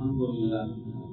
الحمد لله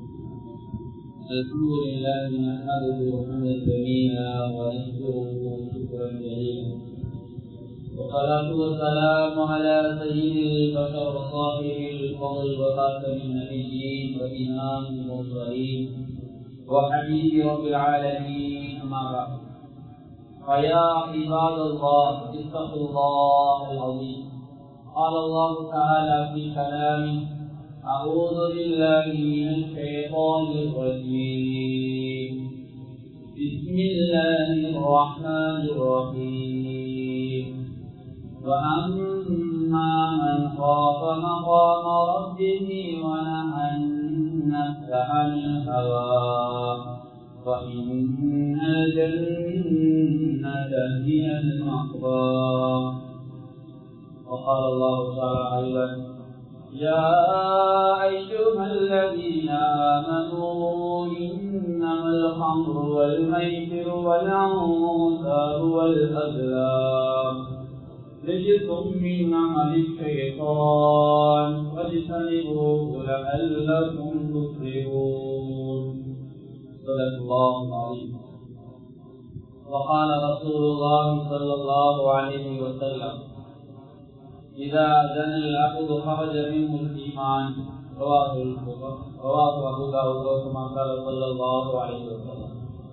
الحمد لله نحمده حمدا جميلا ونشكره شكرا جليلا والصلاة والسلام على سيد البشر صاحب الفضل وخاتم النبيين وإمام المرسلين وحبيب رب العالمين أما بعد فيا عباد الله اتقوا الله العظيم قال الله تعالى في كلامه أعوذ بالله من الشيطان الرجيم بسم الله الرحمن الرحيم وأما من خاف مقام ربه ونهى النفس عن الهوى فإن الجنة هي المأوى وقال الله تعالى أيضا يا أيها الذين آمنوا إنما الخمر والميسر والأنصار والأزلام رجس من عمل الشيطان فاجتنبوه لعلكم تفلحون صدق الله العظيم وقال رسول الله صلى الله عليه وسلم إذا زنى العبد خرج منه الإيمان رواه رواه أبو داود كما قال صلى الله عليه وسلم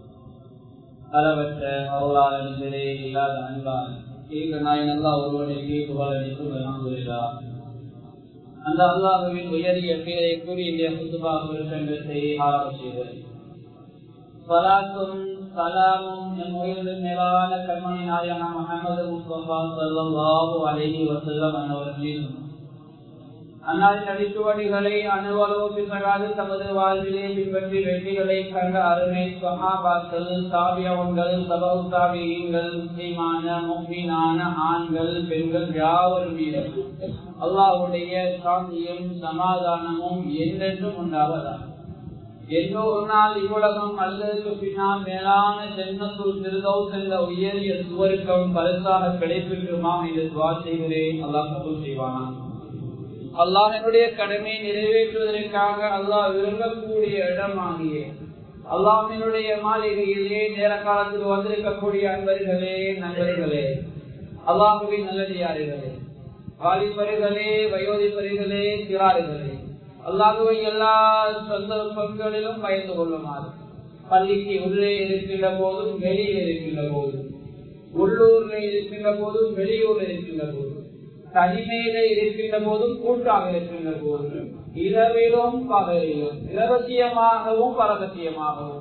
அளவற்ற அருளாளர்களே இல்லாத அன்பான் கேட்க நாயன் அல்லா ஒருவனுக்கு புகழனைக்கும் அல்ஹம்துலில்லா அந்த அல்லாஹுவின் உயரிய பேரை கூறி இந்த புதுபாக சங்கத்தை ஆரம்ப செய்தது சலாத்தும் சலாமும் என் உயிரின் மேலான கண்மணி நாயகம் முகமது முஸ்தபா சல்லாஹூ அலஹி வசல்லம் அன்னவர்களின் அன்னாரின் அடிச்சுவடிகளை அணுவளவு பிசகாது தமது வாழ்விலே பின்பற்றி வெற்றிகளை கண்ட அருமை சகாபாக்கள் சாவியவங்கள் சபவு சாவியங்கள் முஸ்லிமான முக்மீனான ஆண்கள் பெண்கள் யாவரும் மீது அல்லாஹுடைய சாந்தியும் சமாதானமும் என்றென்றும் உண்டாவதாக எந்த ஒரு நாள் இவ்வுலகம் அல்லது பின்னால் மேலான ஜென்மத்துள் திருதௌ சென்ற உயரிய சுவருக்கம் பரிசாக கிடைப்பிற்குமா என்று துவா செய்கிறேன் அல்லாஹ் கபூல் செய்வானா அல்லாஹ் என்னுடைய கடமையை நிறைவேற்றுவதற்காக அல்லாஹ் விரும்பக்கூடிய இடம் ஆகிய அல்லாஹினுடைய மாளிகையிலே நேர காலத்தில் வந்திருக்கக்கூடிய அன்பர்களே நண்பர்களே அல்லாஹுவின் நல்லடியார்களே வாலிபர்களே வயோதிபர்களே சிறார்களே அல்லாஹுவை எல்லா சந்தர்ப்பங்களிலும் பயந்து கொள்ளுமாறு பள்ளிக்கு உள்ளே இருக்கின்ற போதும் வெளியே இருக்கின்ற போதும் உள்ளூர்ல இருக்கின்ற போதும் வெளியூர்ல இருக்கின்ற போதும் தனிமையில இருக்கின்ற போதும் கூட்டாக இருக்கின்ற போதும் இரவிலும் பகலிலும் இரகசியமாகவும் பரகசியமாகவும்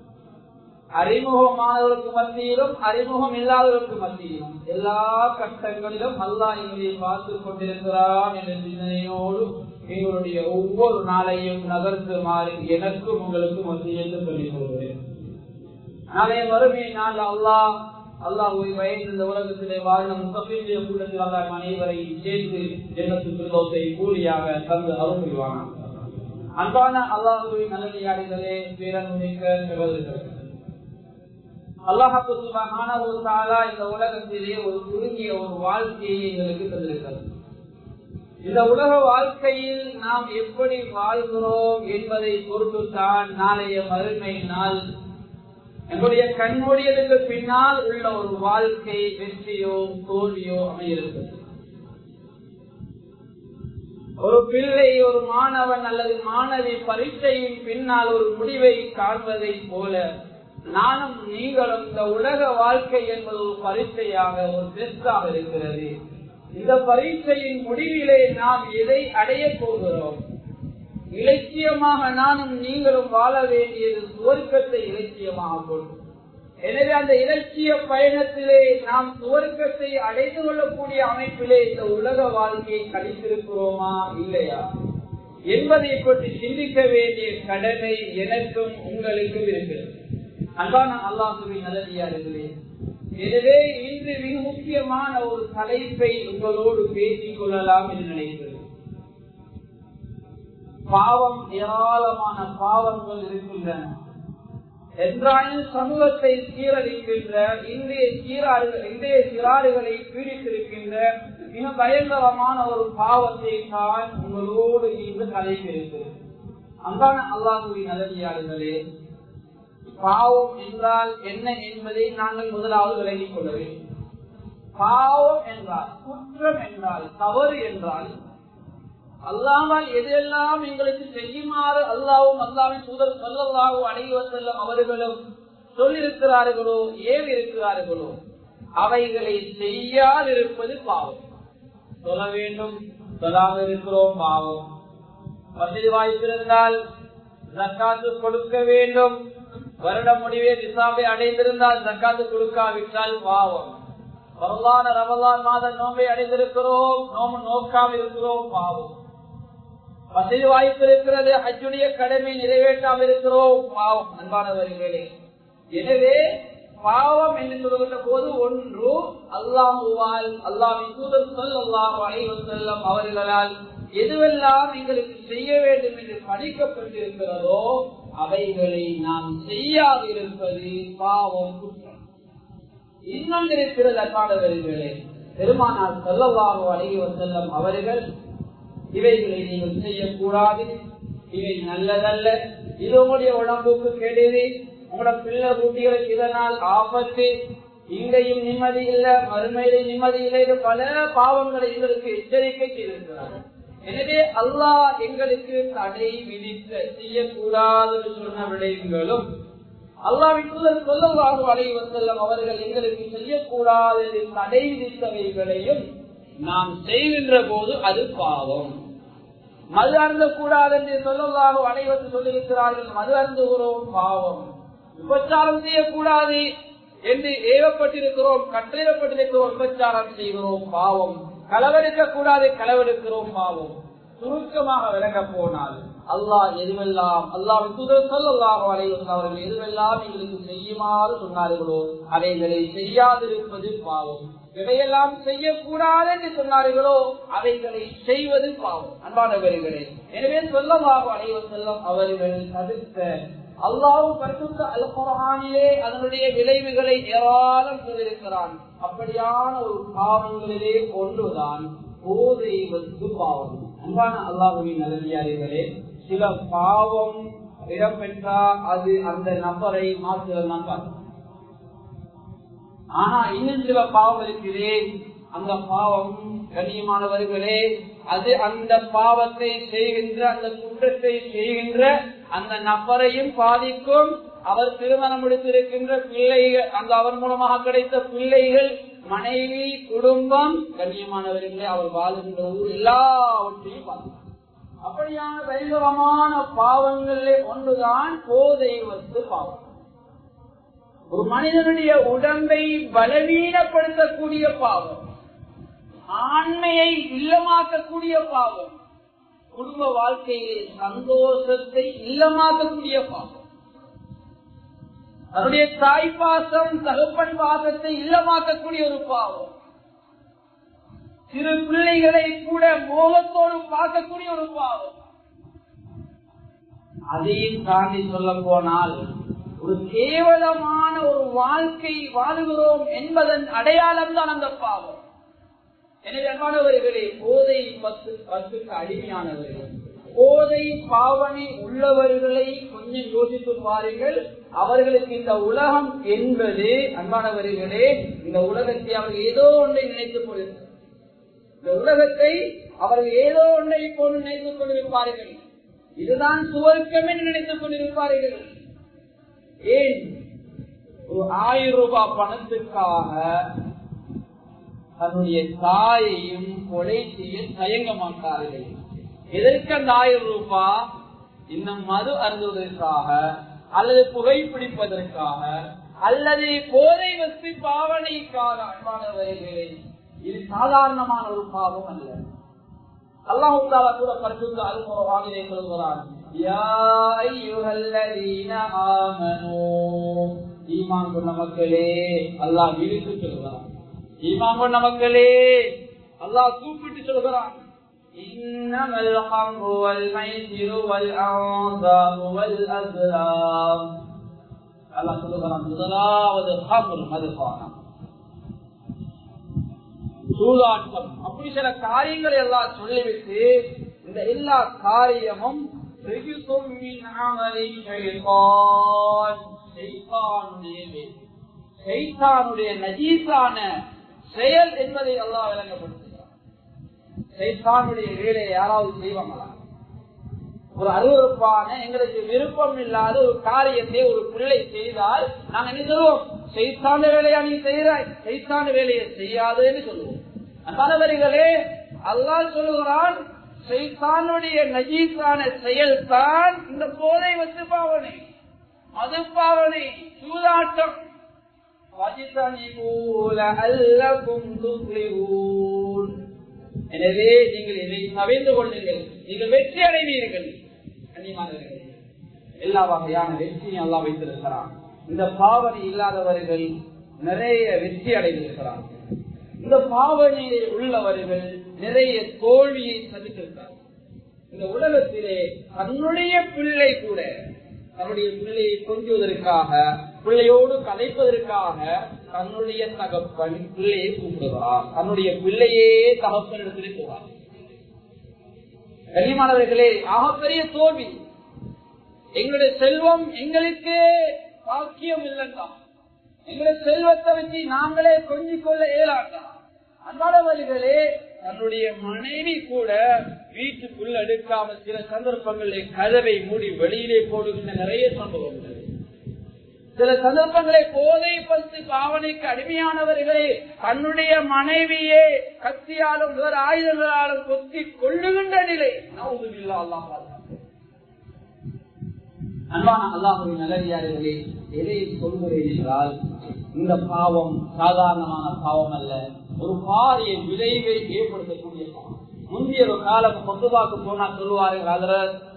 அறிமுகமானவருக்கு மத்தியிலும் அறிமுகம் இல்லாதவருக்கு மத்தியிலும் எல்லா கட்டங்களிலும் அல்லா எங்களை பார்த்து கொண்டிருக்கிறான் என்ற சிந்தனையோடு எங்களுடைய ஒவ்வொரு நாளையும் நகர்த்துமாறு எனக்கும் உங்களுக்கும் மத்தியில் சொல்லிக் கொள்கிறேன் நாளைய வறுமை நாள் அல்லாஹ் அல்லாஹ் ஒரு வயது இந்த உலகத்திலே வாழ்ந்த முத்தபிய கூட்டத்தில் அல்லாஹ் அனைவரை சேர்த்து ஜென்னத்து பிரதோத்தை கூலியாக தந்து அருள் புரிவாங்க அன்பான அல்லாஹுவின் நல்லடியாடிகளே பேரன்மிக்க சகோதரர்கள் அல்லாஹு சுபஹானஹு இந்த உலகத்திலே ஒரு குறுகிய ஒரு வாழ்க்கையை எங்களுக்கு தந்திருக்கிறது இந்த உலக வாழ்க்கையில் நாம் எப்படி வாழ்கிறோம் என்பதை பொறுத்துத்தான் நாளைய மறுமை நாள் நம்முடைய கண்மூடியதுக்கு பின்னால் உள்ள ஒரு வாழ்க்கை வெற்றியோ தோல்வியோ அமையிருக்கிறது ஒரு பிள்ளை ஒரு மாணவன் அல்லது மாணவி பரீட்சையின் பின்னால் ஒரு முடிவை காண்பதை போல நானும் நீங்களும் இந்த உலக வாழ்க்கை என்பது ஒரு பரீட்சையாக ஒரு டெஸ்டாக இருக்கிறது இந்த பரீட்சையின் முடிவிலே நாம் எதை அடைய போகிறோம் இலட்சியமாக நானும் நீங்களும் வாழ வேண்டியது சுவர்க்கத்தை இலட்சியமாக கொண்டு எனவே அந்த இலட்சிய பயணத்திலே நாம் சுவர்க்கத்தை அடைந்து கொள்ளக்கூடிய அமைப்பிலே இந்த உலக வாழ்க்கையை கழித்திருக்கிறோமா இல்லையா என்பதை பற்றி சிந்திக்க வேண்டிய கடமை எனக்கும் உங்களுக்கும் இருக்கிறது அன்பான அல்லாஹுவின் நல்லதியார்களே எனவே இன்று மிக முக்கியமான ஒரு தலைப்பை உங்களோடு பேசிக் கொள்ளலாம் என்று நினைக்கிறேன் பாவம் ஏராளமான பாவங்கள் இருக்கின்றன என்றாலும் சமூகத்தை சீரழிக்கின்ற இன்றைய சீராறுகள் இன்றைய சிறாறுகளை பீடித்திருக்கின்ற மிக பயங்கரமான ஒரு பாவத்தை தான் உங்களோடு இன்று கலைப்பிருக்கிறது அன்பான அல்லாஹுவின் நல்லடியாளர்களே பாவம் என்றால் என்ன என்பதை நாங்கள் முதலாவது விலகிக் கொள்ள வேண்டும் பாவம் என்றால் குற்றம் என்றால் தவறு என்றால் அல்லாமல் எதெல்லாம் எங்களுக்கு செய்யுமாறு அல்லாவும் அல்லாவின் சூழல் சொல்லல்லாவும் அடைவ செல்லும் அவர்களும் சொல்லிருக்கிறார்களோ ஏவி இருக்கிறார்களோ அவைகளை செய்யாதிருப்பது பாவம் சொல்ல வேண்டும் சொல்லாமல் இருக்கிறோம் பாவம் வசதி வாய்ப்பிருந்தால் ஜக்காத்து கொடுக்க வேண்டும் வருட முடிவே நிசாபை அடைந்திருந்தால் ஜக்காத்து கொடுக்காவிட்டால் பாவம் வரலான ரமலான் மாத நோம்பை அடைந்திருக்கிறோம் நோம்பு நோக்காமல் இருக்கிறோம் பாவம் வசதி வாய்ப்பு இருக்கிறது அஜுடைய கடமை நிறைவேற்றாமல் இருக்கிறோம் பாவம் அன்பானவர்களே எனவே பாவம் என்று சொல்கின்ற போது ஒன்று அல்லாஹுவால் அல்லாவின் தூதர் சொல் அல்லாஹு அனைவர் செல்லம் அவர்களால் எதுவெல்லாம் எங்களுக்கு செய்ய வேண்டும் என்று படிக்கப்பட்டிருக்கிறதோ அவைகளை நாம் செய்யாதிருப்பது பாவம் குற்றம் இன்னும் இருக்கிறது அன்பானவர்களே பெருமானார் செல்லவாக அழகிவர் செல்லம் அவர்கள் இவைகளை நீங்கள் செய்யக்கூடாது இவை நல்லதல்ல இது உங்களுடைய உடம்புக்கு கெடுது உங்களோட பிள்ளை குட்டிகளுக்கு இதனால் ஆபத்து இங்கேயும் நிம்மதி இல்ல மறுமையில நிம்மதி இல்லை பல பாவங்களை எங்களுக்கு எச்சரிக்கை செய்திருக்கிறார்கள் எனவே அல்லாஹ் எங்களுக்கு தடை விதித்த செய்யக்கூடாது சொன்ன விடயங்களும் அல்லாவின் தூதர் சொல்லவாக அலைவர் செல்லும் அவர்கள் எங்களுக்கு செய்யக்கூடாது தடை விதித்தவைகளையும் நாம் செய்கின்ற போது அது பாவம் மது அருந்த கூடாது என்று சொல்லலாக அனைவருக்கு சொல்லியிருக்கிறார்கள் மது அருந்துகிறோம் பாவம் விபச்சாரம் செய்யக்கூடாது என்று ஏவப்பட்டிருக்கிறோம் கட்டளையிடப்பட்டிருக்கிறோம் விபச்சாரம் செய்கிறோம் பாவம் களவெடுக்க கூடாது களவெடுக்கிறோம் பாவம் சுருக்கமாக விளங்க போனால் அல்லாஹ் எதுவெல்லாம் அல்லாஹ் தூதர் சொல்லலாம் அவர்கள் எதுவெல்லாம் எங்களுக்கு செய்யுமாறு சொன்னார்களோ அவைகளை செய்யாதிருப்பது பாவம் இவையெல்லாம் செய்யக்கூடாது என்று சொன்னார்களோ அவைகளை செய்வது பாவம் அன்பானவர்களே எனவே சொல்லமாக அனைவர் செல்லம் அவர்கள் தடுத்த அல்லாவும் பரிசுத்த அல்குரானிலே அதனுடைய விளைவுகளை ஏராளம் சொல்லியிருக்கிறான் அப்படியான ஒரு பாவங்களிலே ஒன்றுதான் போதை வந்து பாவம் அன்பான அல்லாஹுவின் நல்லடியார்களே சில பாவம் இடம்பெற்றா அது அந்த நபரை மாற்றுவது நம்பர் ஆனா இன்னும் சில பாவம் இருக்கிறேன் அந்த பாவம் கண்ணியமானவர்களே அது அந்த பாவத்தை செய்கின்ற அந்த குற்றத்தை செய்கின்ற அந்த நபரையும் பாதிக்கும் அவர் திருமணம் முடித்திருக்கின்ற பிள்ளைகள் அந்த அவர் மூலமாக கிடைத்த பிள்ளைகள் மனைவி குடும்பம் கண்ணியமானவர்களே அவர் வாழுகின்ற ஊர் எல்லாவற்றையும் பாதிக்கும் அப்படியான பயங்கரமான பாவங்களிலே ஒன்றுதான் போதை வந்து பாவம் ஒரு மனிதனுடைய உடம்பை பலவீனப்படுத்தக்கூடிய பாவம் ஆண்மையை இல்லமாக்கக்கூடிய பாவம் குடும்ப வாழ்க்கையிலே சந்தோஷத்தை இல்லமாக்கக்கூடிய பாவம் அதனுடைய தாய் பாசம் தகப்பன் பாசத்தை இல்லமாக்கக்கூடிய ஒரு பாவம் சிறு பிள்ளைகளை கூட மோகத்தோடு பார்க்கக்கூடிய ஒரு பாவம் அதையும் தாண்டி சொல்ல போனால் ஒரு கேவலமான ஒரு வாழ்க்கை வாழுகிறோம் என்பதன் அடையாளம் தான் அந்த பாவம் எனவே அன்பானவர்களே போதை பத்து பத்துக்கு அடிமையானவர்கள் போதை பாவனை உள்ளவர்களை கொஞ்சம் யோசித்து பாருங்கள் அவர்களுக்கு இந்த உலகம் என்பது அன்பானவர்களே இந்த உலகத்தை அவர்கள் ஏதோ ஒன்றை நினைத்துக் கொண்டிருக்கிறார் இந்த உலகத்தை அவர்கள் ஏதோ ஒன்றை போன்று நினைத்துக் கொண்டிருப்பார்கள் இதுதான் சுவர்க்கம் என்று நினைத்துக் கொண்டிருப்பார்கள் ஏன் ஒரு ஆயிரம் ரூபாய் பணத்துக்காக தன்னுடைய தாயையும் கொலை செய்ய தயங்க மாட்டார்கள் எதற்கு அந்த ஆயிரம் ரூபாய் இந்த மது அருந்துவதற்காக அல்லது புகைப்பிடிப்பதற்காக அல்லது போதை வச்சு பாவனைக்காக அன்பானவர்களே இது சாதாரணமான ஒரு பாவம் அல்ல அல்லாஹால கூட பரிசுத்த அல்குரானிலே சொல்கிறான் ஈமான் கொண்ட மக்களே அல்லாஹ் இழுத்து சொல்கிறான் ஈமான் கொண்ட மக்களே அல்லாஹ் கூப்பிட்டு சொல்கிறான் إنما الخمر والميسر والأنصاب والأزلام الله சொல்லுகிறான் முதலாவது ஹம்ர் மதுபானம் சூதாட்டம் அப்படி சில காரியங்களை எல்லாம் சொல்லிவிட்டு இந்த எல்லா காரியமும் சைத்தானுடைய நஜீசான செயல் என்பதை அல்லாஹ் விளங்கப்படுத்துகிறார் சைத்தானுடைய வேலையை யாராவது செய்வாங்களா ஒரு அருவறுப்பான எங்களுக்கு விருப்பம் இல்லாத ஒரு காரியத்தை ஒரு பிள்ளை செய்தால் நாங்க என்ன சொல்லுவோம் செய்தான வேலையா நீ செய்கிறாய் செய்தான வேலையை செய்யாதுன்னு சொல்லுவோம் அன்பானவர்களே அல்லாஹ் சொல்லுகிறான் செய்தானுடைய நஜீசான செயல்தான் இந்த போதை வச்சு பாவனை மது பாவனை சூதாட்டம் எனவே நீங்கள் இதை தவிர்த்து கொள்ளுங்கள் நீங்கள் வெற்றி அடைவீர்கள் கண்ணியமானவர்களே எல்லா வகையான வெற்றியும் எல்லாம் வைத்திருக்கிறான் இந்த பாவனை இல்லாதவர்கள் நிறைய வெற்றி அடைந்திருக்கிறார் இந்த பாவனையில் உள்ளவர்கள் நிறைய தோல்வியை சந்தித்திருக்கிறார் இந்த உலகத்திலே தன்னுடைய பிள்ளை கூட தன்னுடைய பிள்ளையை கொஞ்சுவதற்காக பிள்ளையோடு கதைப்பதற்காக தன்னுடைய தகப்பன் பிள்ளையை கூப்பிடுவார் தன்னுடைய பிள்ளையே தகப்பன் இடத்திலே போவார் கனிமானவர்களே ஆகப்பெரிய தோல்வி எங்களுடைய செல்வம் எங்களுக்கே பாக்கியம் இல்லைன்னா எங்களுடைய செல்வத்தை வச்சு நாங்களே கொஞ்சிக் கொள்ள இயலாட்டா அன்பானவர்களே தன்னுடைய மனைவி கூட வீட்டுக்குள் எடுக்காம சில சந்தர்ப்பங்களில் கதவை மூடி வெளியிலே போடுகின்ற நிறைய சம்பவங்கள் சில சந்தர்ப்பங்களை போதை பத்து பாவனைக்கு அடிமையானவர்களே தன்னுடைய மனைவியே கத்தியாலும் வேறு ஆயுதங்களாலும் கொத்தி கொள்ளுகின்ற நிலை நவுதுமில்லா அல்லாஹ் அன்பான அல்லாஹுவின் நல்லடியார்களே எதை சொல்கிறேன் என்றால் இந்த பாவம் சாதாரணமான பாவம் அல்ல ஒரு பாரிய விளைவை ஏற்படுத்தக்கூடிய பாவம் முந்தைய ஒரு காலம் பொதுவாக்கு போனா சொல்லுவார்கள் அதுல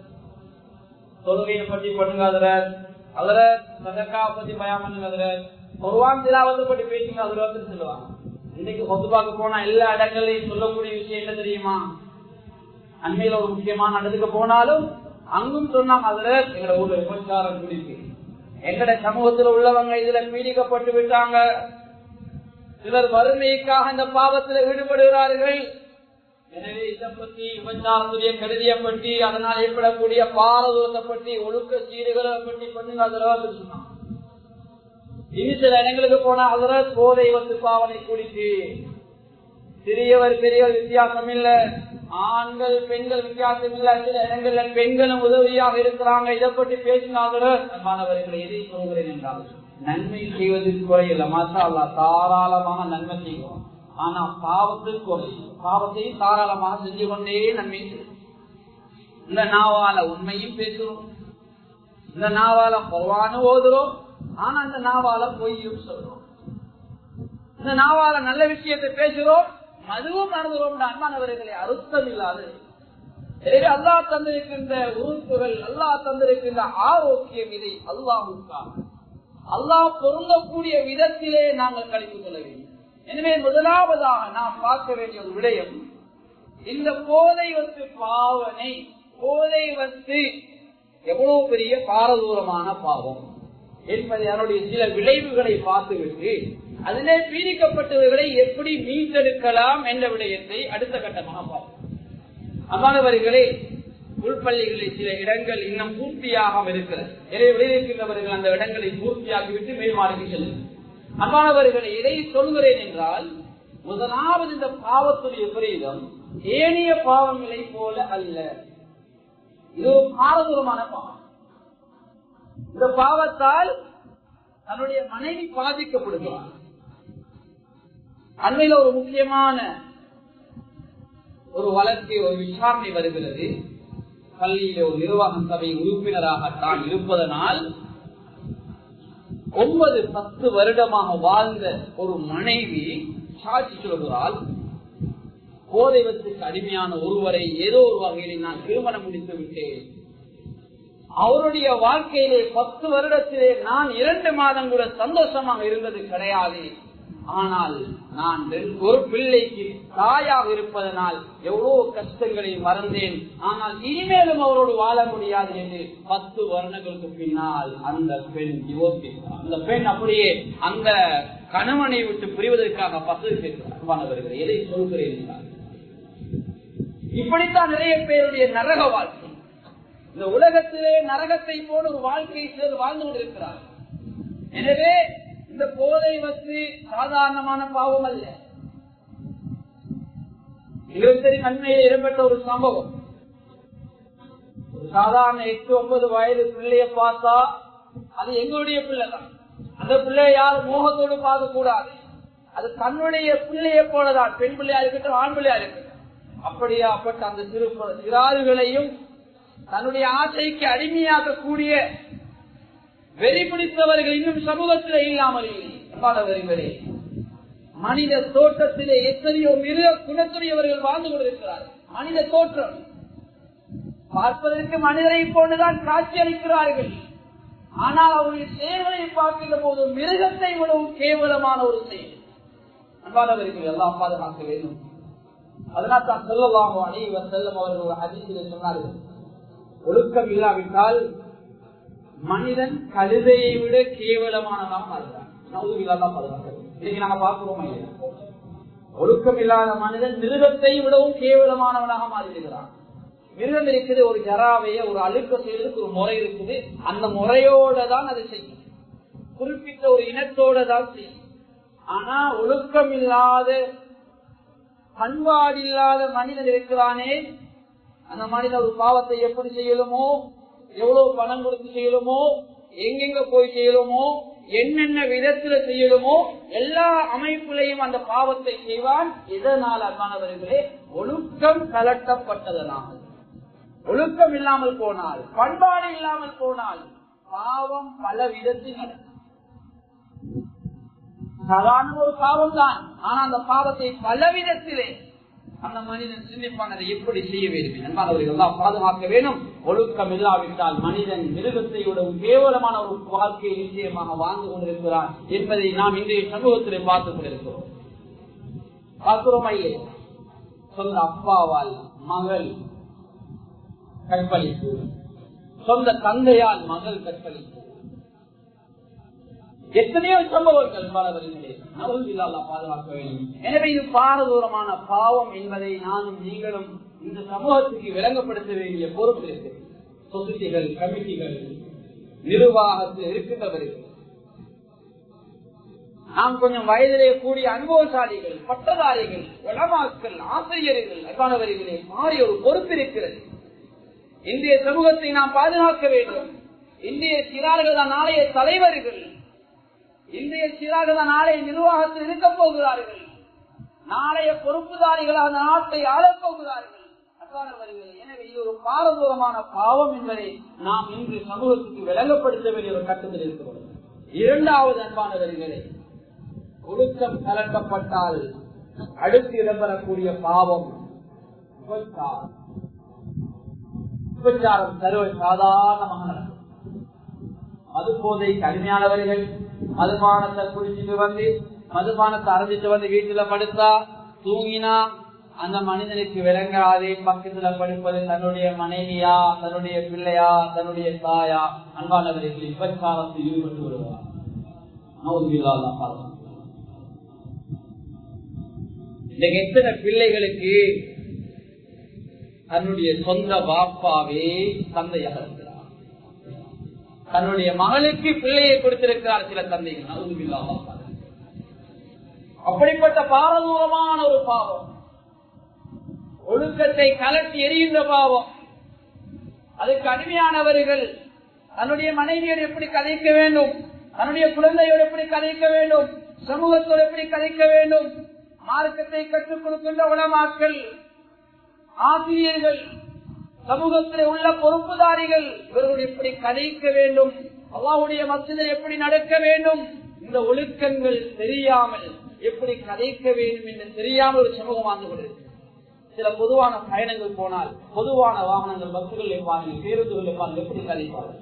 தொழுகையை பற்றி பண்ணுங்க அதுல அதுல சதக்கா பத்தி பயம் பண்ணுங்க அதுல ஒருவான் திலாவத்தை பற்றி பேசுங்க அதுல வந்து சொல்லுவாங்க இன்னைக்கு பொதுவாக்கு போனா எல்லா இடங்களையும் சொல்லக்கூடிய விஷயம் என்ன தெரியுமா அண்மையில ஒரு முக்கியமான இடத்துக்கு போனாலும் அங்கும் சொன்னாங்க அதுல எங்களோட ஊர்ல விபச்சாரம் குடிக்கு எங்கட சமூகத்துல உள்ளவங்க இதுல பீடிக்கப்பட்டு விட்டாங்க சிலர் வறுமைக்காக இந்த பாவத்தில் ஈடுபடுகிறார்கள் எனவே இதை பற்றி விபச்சாரத்துடைய கருதியை பற்றி அதனால் ஏற்படக்கூடிய பாரதூரத்தை பற்றி ஒழுக்க சீடுகளை பற்றி பண்ணுங்க அதில் சொன்னாங்க இனி சில இடங்களுக்கு போனா அதுல போதை வந்து பாவனை குடித்து சிறியவர் பெரியவர் வித்தியாசம் இல்ல ஆண்கள் பெண்கள் வித்தியாசம் இல்ல சில இடங்கள்ல பெண்களும் உதவியாக இருக்கிறாங்க இதை பற்றி பேசினாங்களோ மாணவர்களை எதை சொல்கிறேன் என்றால் நன்மை செய்வதற்கு குறையில்ல மாசா அல்லா தாராளமாக நன்மை செய்வோம் ஆனா பாவத்துக்கு குறை பாவத்தை தாராளமாக செஞ்சு கொண்டே நன்மை செய்வோம் இந்த நாவால உண்மையும் பேசுறோம் இந்த நாவால பொதுவான ஓதுறோம் ஆனா இந்த நாவால பொய்யும் சொல்றோம் இந்த நாவால நல்ல விஷயத்தை பேசுறோம் மதுவும் மறந்துறோம் அன்பானவர்களை அறுத்தம் இல்லாது எனவே அல்லா தந்திருக்கின்ற உறுப்புகள் அல்லா தந்திருக்கின்ற ஆரோக்கியம் இதை அல்லாவுக்காக அல்லாஹ் பொருந்தக்கூடிய விதத்திலே நாங்கள் கழித்துக் கொள்ள வேண்டும் எனவே முதலாவதாக நாம் பார்க்க வேண்டிய ஒரு விடயம் இந்த போதை வத்து பாவனை போதை வத்து எவ்வளவு பெரிய பாரதூரமான பாவம் என்பதை அதனுடைய சில விளைவுகளை பார்த்துவிட்டு அதிலே பீடிக்கப்பட்டவர்களை எப்படி மீட்டெடுக்கலாம் என்ற விடயத்தை அடுத்த கட்டமாக பார்ப்போம் அம்மாணவர்களே உள்பள்ளிகளில் சில இடங்கள் இன்னும் பூர்த்தியாக இருக்கிறது எனவே விளைவிக்கின்றவர்கள் அந்த இடங்களை பூர்த்தியாக்கிவிட்டு மேல்மாடிக்கு செல்லும் அம்மாணவர்களை எதை சொல்கிறேன் என்றால் முதலாவது இந்த பாவத்துடைய விபரீதம் ஏனைய பாவங்களை போல அல்ல இது ஒரு பாரதூரமான பாவம் இந்த பாவத்தால் தன்னுடைய மனைவி பாதிக்கப்படுகிறார் அண்மையில ஒரு முக்கியமான ஒரு வழக்கு ஒரு விசாரணை வருகிறது பள்ளியில ஒரு நிர்வாக சபை உறுப்பினராக தான் இருப்பதனால் ஒன்பது பத்து வருடமாக வாழ்ந்த ஒரு மனைவி சாட்சி சொல்கிறால் போதைவத்துக்கு அடிமையான ஒருவரை ஏதோ ஒரு வகையில் நான் திருமணம் முடித்து விட்டேன் அவருடைய வாழ்க்கையிலே பத்து வருடத்திலே நான் இரண்டு மாதம் கூட சந்தோஷமாக இருந்தது கிடையாது ஆனால் நான் ஒரு பிள்ளைக்கு தாயாக இருப்பதனால் எவ்வளவு கஷ்டங்களை மறந்தேன் ஆனால் இனிமேலும் அவரோடு வாழ முடியாது என்று பத்து வருடங்களுக்கு பின்னால் அந்த பெண் யோசித்தார் அந்த பெண் அப்படியே அந்த கணவனை விட்டு புரிவதற்காக பசு பேசுகிறார் எதை சொல்கிறேன் என்றால் இப்படித்தான் நிறைய பேருடைய நரக வாழ்க்கை இந்த உலகத்திலே நரகத்தை போல ஒரு வாழ்க்கையை சிலர் வாழ்ந்து கொண்டிருக்கிறார் எனவே இந்த போதை வச்சு சாதாரணமான பாவம் அல்ல இருபத்தறி நன்மையில் இடம்பெற்ற ஒரு சம்பவம் ஒரு சாதாரண எட்டு ஒன்பது வயது பிள்ளைய பார்த்தா அது எங்களுடைய பிள்ளை தான் அந்த பிள்ளைய யாரும் மோகத்தோடு பார்க்க கூடாது அது தன்னுடைய பிள்ளைய போலதான் பெண் பிள்ளையா இருக்கட்டும் ஆண் பிள்ளையா இருக்கட்டும் அப்படியாப்பட்ட அந்த சிறு சிறாறுகளையும் தன்னுடைய ஆசைக்கு அடிமையாக்கக்கூடிய வெறி பிடித்தவர்கள் இன்னும் சமூகத்தில் இல்லாமல் இல்லை மனித தோற்றத்திலே எத்தனையோ மிருக குணத்துடையவர்கள் வாழ்ந்து கொண்டிருக்கிறார்கள் மனித தோற்றம் பார்ப்பதற்கு மனிதரை போன்றுதான் காட்சி அளிக்கிறார்கள் ஆனால் அவருடைய செயல்களை பார்க்கின்ற போது மிருகத்தை விடவும் கேவலமான ஒரு செயல் அன்பானவர்கள் எல்லாம் பாதுகாக்க வேண்டும் அதனால் தான் செல்லலாம் அனைவர் செல்லும் அவர்கள் அதிர்ச்சியில் சொன்னார்கள் ஒழுக்கம் இல்லாவிட்டால் மனிதன் கழுதையை விட கேவலமானதாக மாறுகிறான் நவுதுவில்லாதான் பாதுகாக்க இன்னைக்கு நாங்க பார்க்கிறோமா இல்லையா ஒழுக்கம் இல்லாத மனிதன் மிருகத்தை விடவும் கேவலமானவனாக மாறிவிடுகிறான் மிருகம் இருக்குது ஒரு ஜராவைய ஒரு அழுக்க செய்வதற்கு ஒரு முறை இருக்குது அந்த முறையோட தான் அதை செய்யும் குறிப்பிட்ட ஒரு இனத்தோட தான் செய்யும் ஆனா ஒழுக்கம் இல்லாத பண்பாடு இல்லாத மனிதன் இருக்கிறானே அந்த மனிதன் ஒரு பாவத்தை எப்படி செய்யலுமோ எவ்வளவு பணம் கொடுத்து செய்யலுமோ எங்கெங்க போய் செய்யலுமோ என்னென்ன விதத்துல செய்யலுமோ எல்லா அமைப்புலையும் அந்த பாவத்தை செய்வான் இதனால் அன்பானவர்களே ஒழுக்கம் கலட்டப்பட்டதனால் ஒழுக்கம் இல்லாமல் போனால் பண்பாடு இல்லாமல் போனால் பாவம் பல விதத்தில் நடக்கும் சாதாரண ஒரு பாவம் தான் ஆனா அந்த பாவத்தை பல விதத்திலே அந்த மனிதன் சிந்திப்பான் அதை எப்படி செய்ய வேண்டும் என்பவர்கள் எல்லாம் பாதுகாக்க வேண்டும் ஒழுக்கம் இல்லாவிட்டால் மனிதன் மிருகத்தை விட கேவலமான ஒரு வாழ்க்கையை நிச்சயமாக வாழ்ந்து கொண்டிருக்கிறான் என்பதை நாம் இன்றைய சமூகத்திலே பார்த்துக் கொண்டிருக்கிறோம் பார்க்கிறோம் ஐயே சொந்த அப்பாவால் மகள் கற்பழிப்பு சொந்த தந்தையால் மகள் கற்பழிப்பு எத்தனையோ சம்பவங்கள் பலவர்களே பாதுகாக்க வேண்டும் எனவே இது பாரதூரமான பாவம் என்பதை நானும் நீங்களும் இந்த சமூகத்துக்கு விளங்கப்படுத்த வேண்டிய பொறுப்பு இருக்கு சொசைட்டிகள் கமிட்டிகள் நிர்வாகத்தில் இருக்கின்றவர்கள் நாம் கொஞ்சம் வயதிலே கூடிய அனுபவசாலிகள் பட்டதாரிகள் வளமாக்கள் ஆசிரியர்கள் அன்பானவர்களே மாறி ஒரு பொறுப்பு இருக்கிறது இந்திய சமூகத்தை நாம் பாதுகாக்க வேண்டும் இந்திய சிறார்கள் தான் நாளைய தலைவர்கள் இந்திய சிறார்கள் தான் நாளைய நிர்வாகத்தில் இருக்க போகிறார்கள் நாளைய பொறுப்புதாரிகளாக அந்த நாட்டை ஆளப் போகிறார்கள் எனவே இது ஒரு பாரதூரமான பாவம் என்பதை நாம் இன்று சமூகத்துக்கு விளங்கப்படுத்த வேண்டிய ஒரு கட்டத்தில் இருக்கிறோம் இரண்டாவது அன்பானவர்களே ஒழுக்கம் கலக்கப்பட்டால் அடுத்து இடம்பெறக்கூடிய பாவம் விபச்சாரம் விபச்சாரம் சர்வ சாதாரணமாக நடக்கும் மது போதை கடுமையானவர்கள் மதுபானத்தை குடிச்சிட்டு வந்து மதுபானத்தை அரைஞ்சிட்டு வந்து வீட்டுல படுத்தா தூங்கினா அந்த மனிதனுக்கு விளங்காதே பக்கத்துல படுப்பது தன்னுடைய மனைவியா தன்னுடைய பிள்ளையா தன்னுடைய தாயா அன்பானவர்கள் விபச்சாரத்தில் ஈடுபட்டு வருவார் இன்னைக்கு எத்தனை பிள்ளைகளுக்கு தன்னுடைய சொந்த பாப்பாவே தந்தையாக இருக்கிறார் தன்னுடைய மகளுக்கு பிள்ளையை கொடுத்திருக்கிறார் சில தந்தைகள் அப்படிப்பட்ட பாரதூரமான ஒரு பாவம் ஒழுக்கத்தை கலட்டி எரிகின்ற பாவம் அதுக்கு அடிமையானவர்கள் தன்னுடைய மனைவியோடு எப்படி கதைக்க வேண்டும் தன்னுடைய குழந்தையோடு எப்படி கதைக்க வேண்டும் சமூகத்தோடு எப்படி கதைக்க வேண்டும் மார்க்கத்தை கற்றுக் கொடுக்கின்ற உளமாக்கல் ஆசிரியர்கள் சமூகத்தில் உள்ள பொறுப்புதாரிகள் இவர்கள் எப்படி கதைக்க வேண்டும் அல்லாவுடைய மசிதில் எப்படி நடக்க வேண்டும் இந்த ஒழுக்கங்கள் தெரியாமல் எப்படி கதைக்க வேண்டும் என்று தெரியாமல் ஒரு சமூகம் வாழ்ந்து கொண்டிருக்கு சில பொதுவான பயணங்கள் போனால் பொதுவான வாகனங்கள் பஸ்ஸுகள் இருப்பார்கள் பேருந்துகள் இருப்பார்கள் எப்படி கதைப்பார்கள்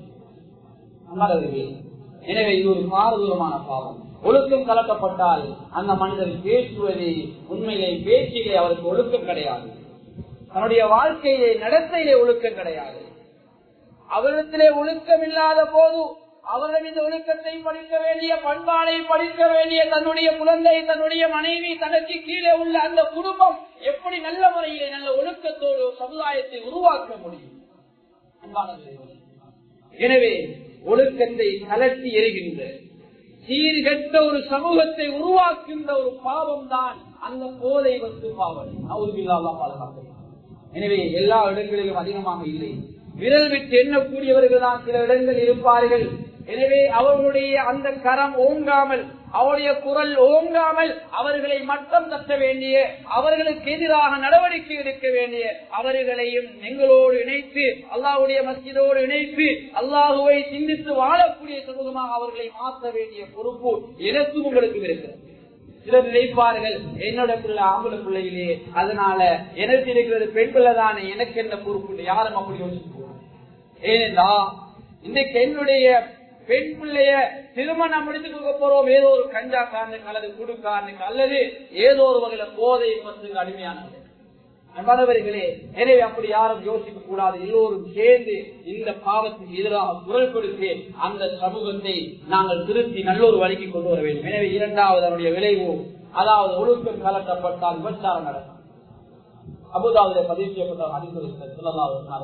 எனவே இது ஒரு பாரதூரமான பாவம் ஒழுக்கம் கலக்கப்பட்டால் அந்த மனிதர் பேசுவதே உண்மையிலே பேச்சிலே அவருக்கு ஒழுக்கம் கிடையாது தன்னுடைய வாழ்க்கையிலே நடத்தையிலே ஒழுக்கம் கிடையாது அவரிடத்திலே ஒழுக்கம் இல்லாத போது அவரிடம் இந்த ஒழுக்கத்தை படிக்க வேண்டிய பண்பாடை படிக்க வேண்டிய தன்னுடைய குழந்தை தன்னுடைய மனைவி தனக்கு கீழே உள்ள அந்த குடும்பம் எப்படி நல்ல முறையிலே நல்ல ஒழுக்கத்தோடு சமுதாயத்தை உருவாக்க முடியும் எனவே ஒழுக்கத்தை கலட்டி எறிகின்ற சீர்கெட்ட ஒரு சமூகத்தை உருவாக்குகின்ற ஒரு பாவம் தான் அந்த போதை வத்து பாவம் அவருமில்லாத பாதுகாப்பு எனவே எல்லா இடங்களிலும் அதிகமாக இல்லை விரல் விட்டு எண்ணக்கூடியவர்கள் தான் சில இடங்கள் இருப்பார்கள் எனவே அவர்களுடைய அந்த கரம் ஓங்காமல் அவருடைய குரல் ஓங்காமல் அவர்களை மட்டம் தட்ட வேண்டிய அவர்களுக்கு எதிராக நடவடிக்கை எடுக்க வேண்டிய அவர்களையும் எங்களோடு இணைத்து அல்லாஹுடைய மஸ்ஜிதோடு இணைத்து அல்லாஹுவை சிந்தித்து வாழக்கூடிய சமூகமாக அவர்களை மாற்ற வேண்டிய பொறுப்பு எனக்கும் உங்களுக்கும் இருக்கிறது சிலர் நினைப்பார்கள் என்னோட பிள்ளை ஆம்பளை பிள்ளையிலே அதனால எனக்கு இருக்கிறது பெண் பிள்ளை தானே எனக்கு என்ன பொறுப்பு யாரும் அப்படி யோசிச்சு ஏனென்றா இன்றைக்கு என்னுடைய பெண் பிள்ளைய திருமணம் முடித்து கொடுக்க போறோம் ஏதோ ஒரு கஞ்சா காரனுக்கு அல்லது குடுக்காரனுக்கு அல்லது ஏதோ ஒரு வகையில போதை மருந்துக்கு அடிமையானது அன்பானவர்களே எனவே அப்படி யாரும் யோசிக்க கூடாது எல்லோரும் சேர்ந்து இந்த பாவத்துக்கு எதிராக குரல் கொடுத்து அந்த சமூகத்தை நாங்கள் திருத்தி நல்லொரு வழிக்கு கொண்டு வர வேண்டும் எனவே இரண்டாவது அதனுடைய விளைவு அதாவது ஒழுக்கம் கலட்டப்பட்டால் விபச்சாரம் நடக்கும் அபுதாவுடைய பதிவு செய்யப்பட்ட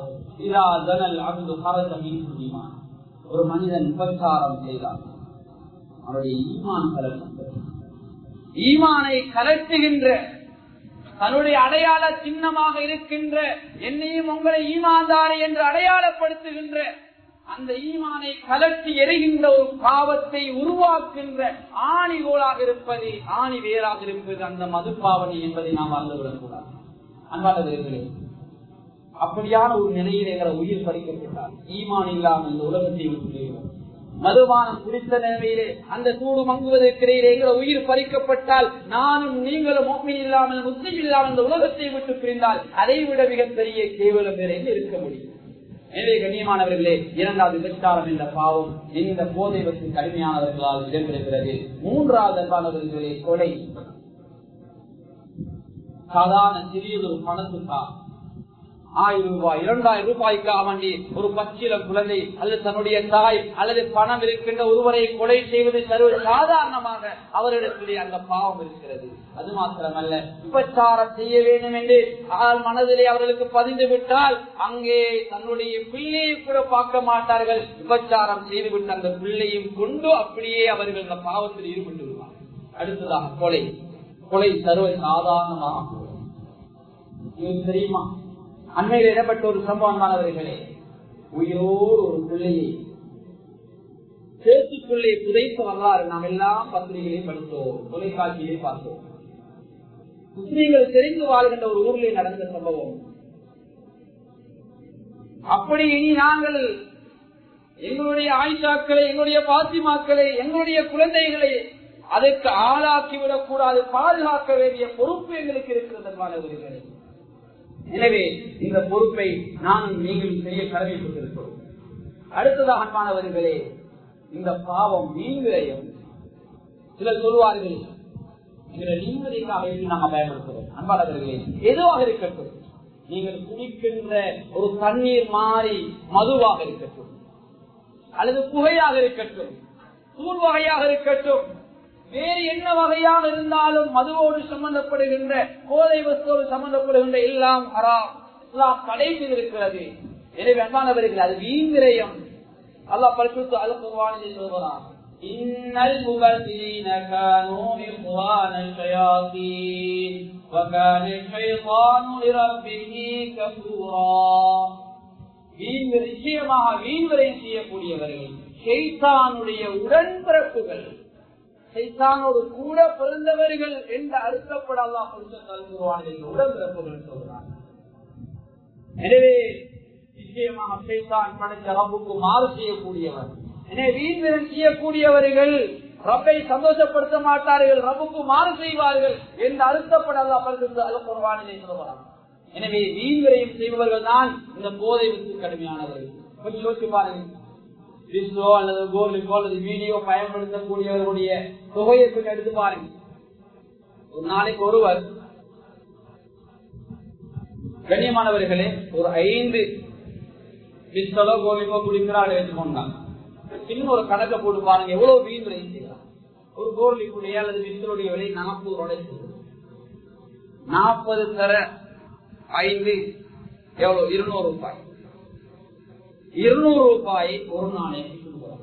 அதிர்ஷ்டம் ஒரு மனிதன் விபச்சாரம் செய்தான் அவருடைய ஈமான் கலக்கப்பட்டது ஈமானை கலட்டுகின்ற தன்னுடைய அடையாள சின்னமாக இருக்கின்ற என்னையும் உங்களை ஈமான்தாரை என்று அடையாளப்படுத்துகின்ற அந்த ஈமானை கலட்டி எறிகின்ற ஒரு பாவத்தை உருவாக்குகின்ற ஆணிகோளாக இருப்பது ஆணி வேறாக இருப்பது அந்த மதுப்பாவனை என்பதை நாம் மறந்துவிடக் கூடாது அன்பானவர்களே அப்படியான ஒரு நிலையில் எங்களை உயிர் பறிக்கப்பட்டார் ஈமான் இல்லாமல் இந்த உலகத்தை விட்டு மதுபானம் குடித்த நிலையிலே அந்த சூடு மங்குவதற்கிடையிலே எங்களை உயிர் பறிக்கப்பட்டால் நானும் நீங்களும் மோமின் இல்லாமல் முஸ்லிம் இல்லாமல் இந்த உலகத்தை விட்டு பிரிந்தால் அதை விட மிகப்பெரிய கேவலம் வேற இருக்க முடியும் எனவே கண்ணியமானவர்களே இரண்டாவது விபச்சாரம் என்ற பாவம் இந்த போதை வச்சு கடுமையானவர்களால் இடம்பெறுகிறது மூன்றாவது அன்பானவர்களே கொலை சாதாரண சிறியதொரு பணத்துக்காக ஆயிரம் ரூபாய் இரண்டாயிரம் ரூபாய்க்காக வேண்டி ஒரு பச்சில குழந்தை அல்லது தன்னுடைய தாய் அல்லது பணம் இருக்கின்ற ஒருவரை கொலை செய்வது சர்வ சாதாரணமாக அவரிடத்திலே அந்த பாவம் இருக்கிறது அது மாத்திரமல்ல விபச்சாரம் செய்ய வேண்டும் என்று ஆள் மனதிலே அவர்களுக்கு பதிந்து விட்டால் அங்கே தன்னுடைய பிள்ளையை கூட பார்க்க மாட்டார்கள் விபச்சாரம் செய்துவிட்டு அந்த பிள்ளையும் கொண்டு அப்படியே அவர்கள் அந்த பாவத்தில் ஈடுபட்டு விடுவார்கள் அடுத்ததாக கொலை கொலை சர்வ சாதாரணமாக தெரியுமா அண்மையில் இடப்பட்ட ஒரு சம்பவமானவர்களே உயிரோடு ஒரு பிள்ளையை சேத்துக்குள்ளே புதைத்த வரலாறு நாம் எல்லாம் பத்திரிகையிலே படித்தோம் தொலைக்காட்சியிலே பார்த்தோம் முஸ்லீம்கள் தெரிந்து வாழ்கின்ற ஒரு ஊரிலே நடந்த சம்பவம் அப்படி இனி நாங்கள் எங்களுடைய ஆயிஷாக்களை எங்களுடைய பாத்திமாக்களை எங்களுடைய குழந்தைகளை அதற்கு ஆளாக்கிவிடக் கூடாது பாதுகாக்க வேண்டிய பொறுப்பு எங்களுக்கு இருக்கிறது மாணவர்களே எனவே இந்த பொறுப்பை நானும் நீங்கள் செய்ய கடமைப்பட்டிருக்கிறோம் அடுத்ததாக அன்பானவர்களே இந்த பாவம் நீங்களையும் சிலர் சொல்வார்கள் எங்களை நிம்மதிக்காக நாங்கள் பயன்படுத்துகிறோம் அன்பானவர்களே எதுவாக இருக்கட்டும் நீங்கள் குடிக்கின்ற ஒரு தண்ணீர் மாறி மதுவாக இருக்கட்டும் அல்லது புகையாக இருக்கட்டும் தூள் வகையாக இருக்கட்டும் வேறு என்ன வகையாக இருந்தாலும் மதுவோடு சம்பந்தப்படுகின்ற போதை வஸ்தோடு சம்பந்தப்படுகின்ற எல்லாம் ஹராம் எல்லாம் தடை செய்திருக்கிறது எனவே அன்பானவர்கள் அது வீண்விரயம் அல்லா பரிசுத்து அழுப்புவானதை சொல்கிறான் إن المبذرين كانوا إخوان الشياطين وكان الشيطان لربه كفورا நிச்சயமாக வீண்வரை செய்யக்கூடியவர்கள் ஷெய்தானுடைய உடன்பிறப்புகள் சைத்தானோடு கூட பிறந்தவர்கள் என்று அறுக்கப்படலாம் உடன்பிறப்புகள் சொல்றாங்க எனவே நிச்சயமாக சைத்தான் படைத்த ரப்புக்கு மாறு செய்யக்கூடியவர் எனவே வீண்விரன் செய்யக்கூடியவர்கள் ரப்பை சந்தோஷப்படுத்த மாட்டார்கள் ரப்புக்கு மாறு செய்வார்கள் என்று அறுத்தப்படலாம் பரிசுத்த அலுப்புறவானிலை சொல்கிறார் எனவே வீண்விரையும் செய்பவர்கள் தான் இந்த போதை வித்து கடுமையானவர்கள் கொஞ்சம் யோசிச்சு பாருங்க விஸ்வோ அல்லது கோலிக்கோ அல்லது வீடியோ பயன்படுத்தக்கூடியவர்களுடைய தொகையை கொஞ்சம் எடுத்து பாருங்க ஒரு நாளைக்கு ஒருவர் கண்ணியமானவர்களே ஒரு ஐந்து பிஸ்டலோ கோலிக்கோ குடிக்கிறாள் எடுத்துக்கொண்டாங்க இன்னும் ஒரு கணக்கை போட்டு பாருங்க எவ்வளவு வீண் விலை செய்யலாம் ஒரு கோலிக்குடைய அல்லது பிஸ்டலுடைய விலை நாற்பது ரூபாய் நாற்பது தர ஐந்து எவ்வளவு இருநூறு ரூபாய் இருநூறு ரூபாய் ஒரு நாளைக்கு கொடுக்குறாங்க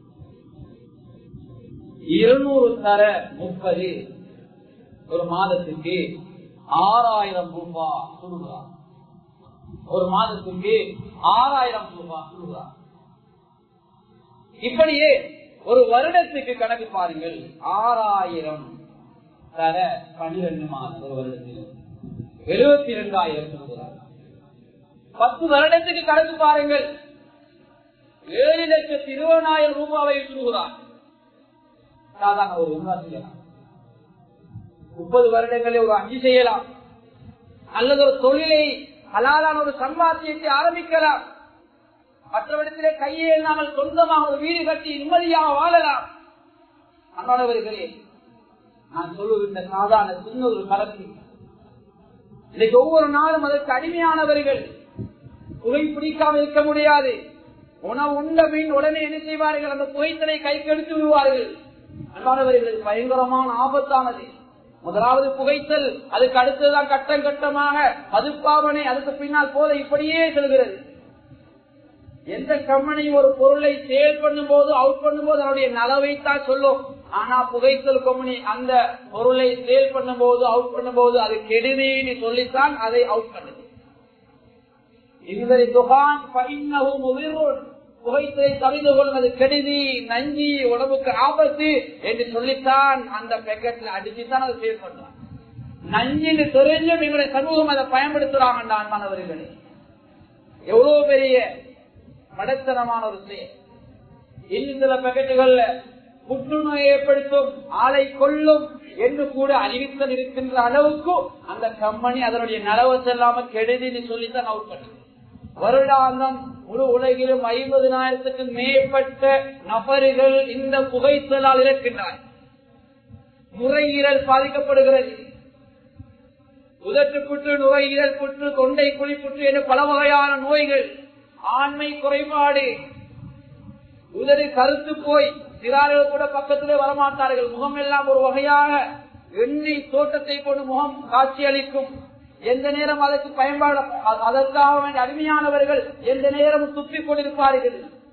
இருநூறு தர முப்பது ஒரு மாதத்துக்கு ஆறாயிரம் ரூபாய் கொடுக்குறாங்க ஒரு மாதத்துக்கு ஆறாயிரம் ரூபாய் கொடுக்குறாங்க இப்படியே ஒரு வருடத்துக்கு கணக்கு பாருங்கள் ஆறாயிரம் தர பன்னிரண்டு மாதம் ஒரு வருடத்தில் எழுபத்தி இரண்டாயிரம் கொடுக்குறாங்க பத்து வருடத்துக்கு கணக்கு பாருங்கள் ஏழு லட்சத்தி இருபதாயிரம் ரூபாவை கொடுக்குறார் சாதாரண ஒரு உண்மை செய்யலாம் முப்பது வருடங்களில் ஒரு அஞ்சு செய்யலாம் அல்லது ஒரு தொழிலை ஹலாலான ஒரு சம்பாத்தியத்தை ஆரம்பிக்கலாம் மற்றவரிடத்திலே கையே நாங்கள் சொந்தமாக ஒரு வீடு கட்டி நிம்மதியாக வாழலாம் அன்பானவர்களே நான் சொல்லுகின்ற சாதாரண சின்ன ஒரு கலந்து இன்னைக்கு ஒவ்வொரு நாளும் அதற்கு அடிமையானவர்கள் புகை பிடிக்காமல் இருக்க முடியாது உணவு உண்ட மீன் உடனே என்ன செய்வார்கள் அந்த புகைத்தலை கைக்கு எடுத்து விடுவார்கள் அன்பானவர்கள் பயங்கரமான ஆபத்தானது முதலாவது புகைத்தல் அதுக்கு அடுத்ததுதான் கட்டம் கட்டமாக மதுப்பாவனை அதுக்கு பின்னால் போத இப்படியே செல்கிறது எந்த கம்பெனி ஒரு பொருளை சேல் பண்ணும் போது அவுட் பண்ணும் போது அதனுடைய நலவைத்தான் சொல்லும் ஆனா புகைத்தல் கம்பெனி அந்த பொருளை சேல் பண்ணும் போது அவுட் பண்ணும் போது அது கெடுதின்னு சொல்லித்தான் அதை அவுட் பண்ணுது இந்த துகான் புகைத்தலை தவிர்த்து கொள்வது கெடுதி நஞ்சி உடம்புக்கு ஆபத்து என்று சொல்லித்தான் அந்த பேக்கெட்ல அடிச்சுதான் அதை சேல் பண்றான் நஞ்சின்னு தெரிஞ்சும் எங்களுடைய சமூகம் அதை பயன்படுத்துறாங்க மாணவர்களே எவ்வளவு பெரிய மடத்தனமான ஒரு செயல் இன்னும் சில பேக்கெட்டுகள்ல புற்றுநோய் ஏற்படுத்தும் ஆளை கொள்ளும் என்று கூட அறிவித்தல் இருக்கின்ற அளவுக்கு அந்த கம்பெனி அதனுடைய நலவு செல்லாம கெடுதின்னு சொல்லித்தான் அவுட் பண்ணு வருடாந்தம் முழு உலகிலும் ஐம்பதினாயிரத்துக்கு மேற்பட்ட நபர்கள் இந்த புகைத்தலால் இருக்கின்றனர் நுரையீரல் பாதிக்கப்படுகிறது உதட்டு புற்று நுரையீரல் புற்று தொண்டை குழி புற்று என பல வகையான நோய்கள் ஆண்மை குறைபாடு உதறி கருத்து போய் சிறார்கள் கூட பக்கத்திலே வரமாட்டார்கள் முகம் எல்லாம் ஒரு வகையாக எண்ணெய் தோட்டத்தை கொண்டு முகம் காட்சி அளிக்கும் எந்த நேரம் அதற்கு பயன்பாடு அதற்காக வேண்டிய அருமையானவர்கள் எந்த நேரம் துப்பிக் கொண்டிருப்பார்கள்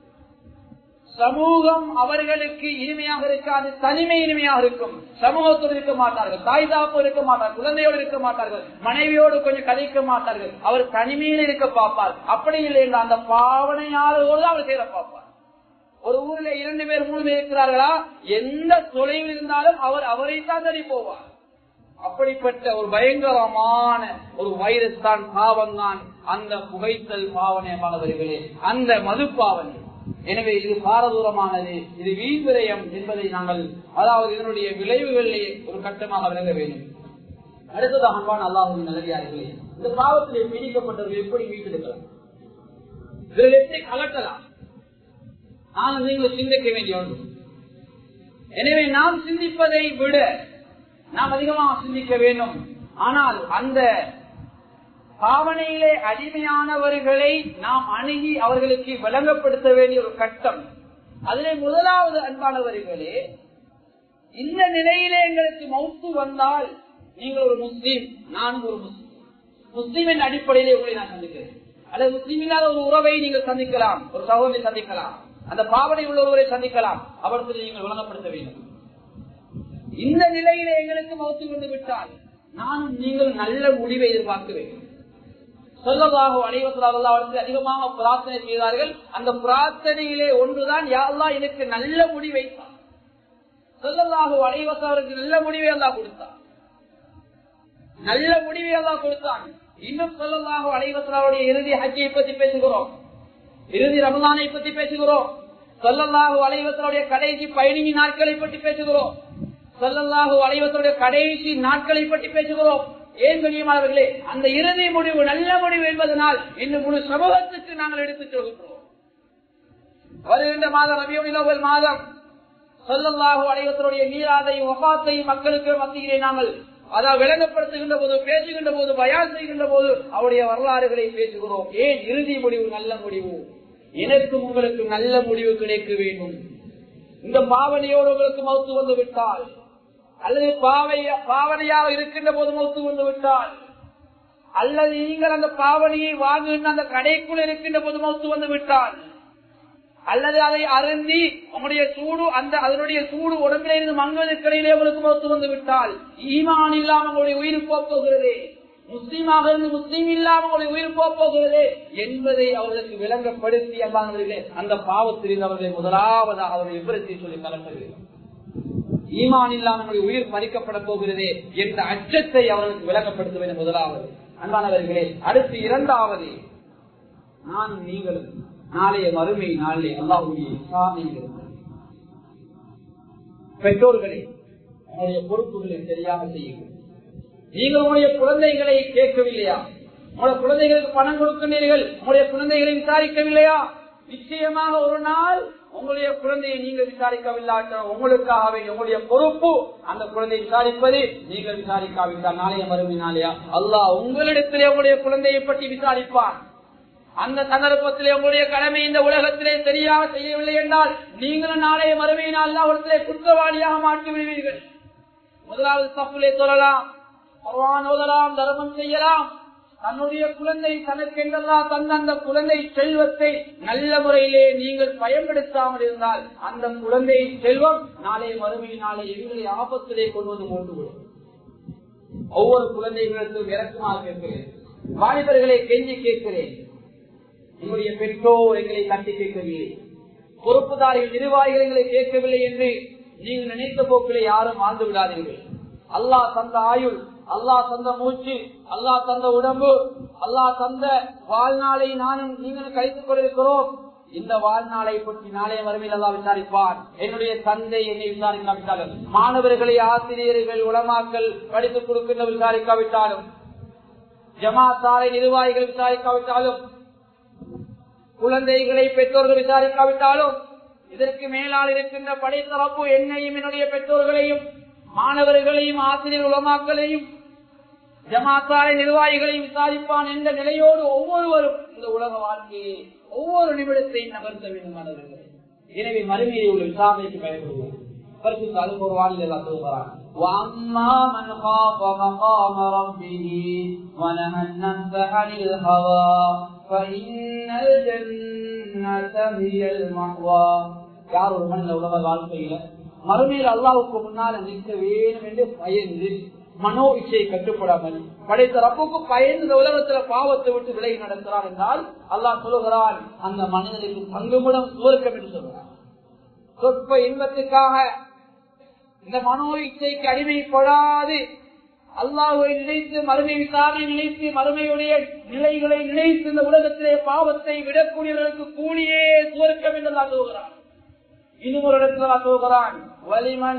சமூகம் அவர்களுக்கு இனிமையாக இருக்காது தனிமை இனிமையாக இருக்கும் சமூகத்தோடு இருக்க மாட்டார்கள் தாய் தாப்பு இருக்க மாட்டார்கள் குழந்தையோடு இருக்க மாட்டார்கள் மனைவியோடு கொஞ்சம் கதைக்க மாட்டார்கள் அவர் தனிமையில் இருக்க பார்ப்பார் அப்படி இல்லை என்ற அந்த பாவனையாளர்களோடு அவர் சேர பார்ப்பார் ஒரு ஊரில் இரண்டு பேர் மூணு பேர் இருக்கிறார்களா எந்த தொலைவில் இருந்தாலும் அவர் அவரைத்தான் தடி போவார் அப்படிப்பட்ட ஒரு பயங்கரமான ஒரு வைரஸ் தான் பாவம் தான் அந்த புகைத்தல் பாவனையானவர்களே அந்த மது பாவனை எனவே இது பாரதூரமானது இது வீண்விரயம் என்பதை நாங்கள் அதாவது இதனுடைய விளைவுகளிலே ஒரு கட்டமாக விளங்க வேண்டும் அடுத்ததாக அன்பான அல்லாஹின் நல்லடியார்களே இந்த பாவத்திலே பிடிக்கப்பட்டவர்கள் எப்படி மீட்டெடுக்கலாம் இதில் எப்படி கலட்டலாம் ஆனால் நீங்கள் சிந்திக்க வேண்டிய ஒன்று எனவே நாம் சிந்திப்பதை விட நாம் அதிகமாக சிந்திக்க வேண்டும் ஆனால் அந்த பாவனையிலே அடிமையானவர்களை நாம் அணுகி அவர்களுக்கு விளங்கப்படுத்த வேண்டிய ஒரு கட்டம் அதிலே முதலாவது அன்பானவர்களே இந்த நிலையிலே எங்களுக்கு மௌத்து வந்தால் நீங்கள் ஒரு முஸ்லீம் நான் ஒரு முஸ்லீம் முஸ்லீமின் அடிப்படையிலே உங்களை நான் சந்திக்கிறேன் அல்லது முஸ்லீம் இல்லாத ஒரு உறவை நீங்கள் சந்திக்கலாம் ஒரு சகோதரை சந்திக்கலாம் அந்த பாவனை உள்ள ஒருவரை சந்திக்கலாம் அவருக்கு நீங்கள் விளங்கப்படுத்த வேண்டும் இந்த நிலையில எங்களுக்கு மௌத்து கொண்டு விட்டால் நானும் நீங்கள் நல்ல முடிவை எதிர்பார்க்க வேண்டும் சொல்லதாக அனைவசலாக அவருக்கு அதிகமாக பிரார்த்தனை செய்தார்கள் அந்த பிரார்த்தனையிலே ஒன்றுதான் யாரெல்லாம் எனக்கு நல்ல முடிவை சொல்லதாக அனைவசவருக்கு நல்ல முடிவை எல்லாம் கொடுத்தார் நல்ல முடிவை எல்லாம் கொடுத்தான் இன்னும் சொல்லதாக அனைவசலாவுடைய இறுதி ஹஜ்ஜை பத்தி பேசுகிறோம் இறுதி ரமலானை பத்தி பேசுகிறோம் சொல்லல்லாஹு அலைவசனுடைய கடைசி பதினைஞ்சு நாட்களை பற்றி பேசுகிறோம் சொல்லல்லாஹு அலைவசனுடைய கடைசி நாட்களை பற்றி பேசுகிறோம் ஏன் கண்ணியமானவர்களே அந்த இறுதி முடிவு நல்ல முடிவு என்பதனால் இன்னும் முழு சமூகத்துக்கு நாங்கள் எடுத்துச் சொல்கின்றோம் வருகின்ற மாதம் ரபியோனிலோவல் மாதம் சொல்லல்லாஹு அலைவசனுடைய நீராதையும் ஒபாத்தையும் மக்களுக்கு மத்தியிலே நாங்கள் அதாவது விளங்கப்படுத்துகின்ற போது பேசுகின்ற போது பயான் செய்கின்ற போது அவருடைய வரலாறுகளை பேசுகிறோம் ஏன் இறுதி முடிவு நல்ல முடிவு எனக்கும் உங்களுக்கு நல்ல முடிவு கிடைக்க வேண்டும் இந்த பாவனையோடு உங்களுக்கு மௌத்து வந்து விட்டால் அல்லது பாவைய பாவனையாக இருக்கின்ற போது மௌத்து வந்து விட்டால் அல்லது நீங்கள் அந்த பாவனையை வாங்குகின்ற அந்த கடைக்குள் இருக்கின்ற போது மௌத்து வந்து விட்டால் அல்லது அதை அருந்தி உங்களுடைய சூடு அந்த அதனுடைய சூடு உடம்பிலே இருந்து மங்குவதற்கு இடையிலே உங்களுக்கு மொத்து வந்து விட்டால் ஈமான் இல்லாம உங்களுடைய உயிர் போக்குகிறது முஸ்லீமாக இருந்து முஸ்லீம் இல்லாம உங்களுடைய உயிர் போக்குகிறது என்பதை அவர்களுக்கு விளங்கப்படுத்தி அல்லாதவர்களே அந்த பாவத்தில் அவர்களை முதலாவதாக அவருடைய விபரத்தை சொல்லி கலந்துகிறேன் ஈமான் இல்லாமல் உயிர் பறிக்கப்பட போகிறதே என்ற அச்சத்தை அவர்களுக்கு விளங்கப்படுத்துவது முதலாவது அன்பானவர்களே அடுத்து இரண்டாவது நான் நீங்கள் நாளைய மறுமை நாளே அல்லாவுடைய சாமிகள் பெற்றோர்களே உங்களுடைய பொறுப்புகளை சரியாக செய்யுங்கள் நீங்கள் உங்களுடைய குழந்தைகளை கேட்கவில்லையா உங்களுடைய குழந்தைகளுக்கு பணம் கொடுக்கின்றீர்கள் உங்களுடைய குழந்தைகளை விசாரிக்கவில்லையா நிச்சயமாக ஒரு நாள் உங்களுடைய குழந்தையை நீங்கள் விசாரிக்கவில்லாட்டால் உங்களுக்காகவே உங்களுடைய பொறுப்பு அந்த குழந்தையை விசாரிப்பது நீங்கள் விசாரிக்காவிட்டால் நாளைய மறுமையினாலேயா அல்லாஹ் உங்களிடத்திலே உங்களுடைய குழந்தையை பற்றி விசாரிப்பான் அந்த சந்தர்ப்பத்திலே உங்களுடைய கடமை இந்த உலகத்திலே சரியாக செய்யவில்லை என்றால் நீங்களும் நாளைய மறுமையினால் அல்லாவிடத்திலே குற்றவாளியாக மாற்றி விடுவீர்கள் முதலாவது தப்புலே சொல்லலாம் பகவான் ஓதலாம் தர்மம் செய்யலாம் தன்னுடைய குழந்தை தனக்கென்றெல்லாம் தந்த அந்த குழந்தை செல்வத்தை நல்ல முறையிலே நீங்கள் பயன்படுத்தாமல் இருந்தால் அந்த குழந்தை செல்வம் நாளை மறுமையினாலே எங்களை ஆபத்திலே கொண்டு வந்து போட்டுவிடும் ஒவ்வொரு குழந்தைகளுக்கும் இறக்குமாக கேட்கிறேன் வாலிபர்களை கெஞ்சி கேட்கிறேன் உங்களுடைய பெற்றோர் எங்களை தட்டி கேட்கவில்லை பொறுப்புதாரிகள் நிர்வாகிகள் எங்களை கேட்கவில்லை என்று நீங்கள் நினைத்த போக்கிலே யாரும் வாழ்ந்து விடாதீர்கள் அல்லாஹ் தந்த ஆயுள் அல்லாஹ் தந்த மூச்சு அல்லாஹ் தந்த உடம்பு அல்லாஹ் தந்த வாழ்நாளை நானும் நீங்களும் கழித்துக் கொண்டிருக்கிறோம் இந்த வாழ்நாளை பற்றி நாளைய வறுமையில் அல்லா விசாரிப்பார் என்னுடைய தந்தை என்னை விசாரிக்காவிட்டாலும் மாணவர்களை ஆசிரியர்கள் உளமாக்கல் படித்துக் கொடுக்கின்ற விசாரிக்காவிட்டாலும் ஜமாத்தாரை நிர்வாகிகள் விசாரிக்காவிட்டாலும் குழந்தைகளை பெற்றோர்கள் விசாரிக்காவிட்டாலும் இதற்கு மேலால் இருக்கின்ற படைத்தரப்பு என்னையும் என்னுடைய பெற்றோர்களையும் மாணவர்களையும் ஆசிரியர் உலமாக்களையும் ஜமாத்தாரை நிர்வாகிகளையும் விசாரிப்பான் என்ற நிலையோடு ஒவ்வொருவரும் இந்த உலக வாழ்க்கையை ஒவ்வொரு நிமிடத்தையும் நகர்த்த வேண்டும் மாணவர்களே எனவே மறுமையை உள்ள விசாரணைக்கு பயன்படுவோம் பரிசுத்த அது ஒரு வானிலை எல்லாம் சொல்கிறான் وأما من خاف مقام ربه ونهى النفس عن الهوى فإن الجنة هي المأوى யார் ஒரு மனித உலக வாழ்க்கையில மறுமையில் அல்லாவுக்கு முன்னால நிற்க வேண்டும் என்று பயந்து மனோ இச்சையை கட்டுப்படாமல் படைத்த ரப்புக்கு பயந்து இந்த உலகத்துல பாவத்தை விட்டு விலகி நடக்கிறார் என்றால் அல்லாஹ் சொல்லுகிறான் அந்த மனிதனுக்கு தங்குமிடம் சுவர்க்கம் என்று சொல்கிறார் சொற்ப இன்பத்துக்காக இந்த மனோ இச்சைக்கு அடிமைப்படாது அல்லாஹுவை நினைத்து மறுமை விசாரணை நினைத்து மறுமையுடைய நிலைகளை நினைத்து இந்த உலகத்திலே பாவத்தை விடக்கூடியவர்களுக்கு கூலியே சுவர்க்கம் என்று தான் சொல்கிறான் இன்னும் ஒரு இடத்துல சொல்கிறான் வலிமன்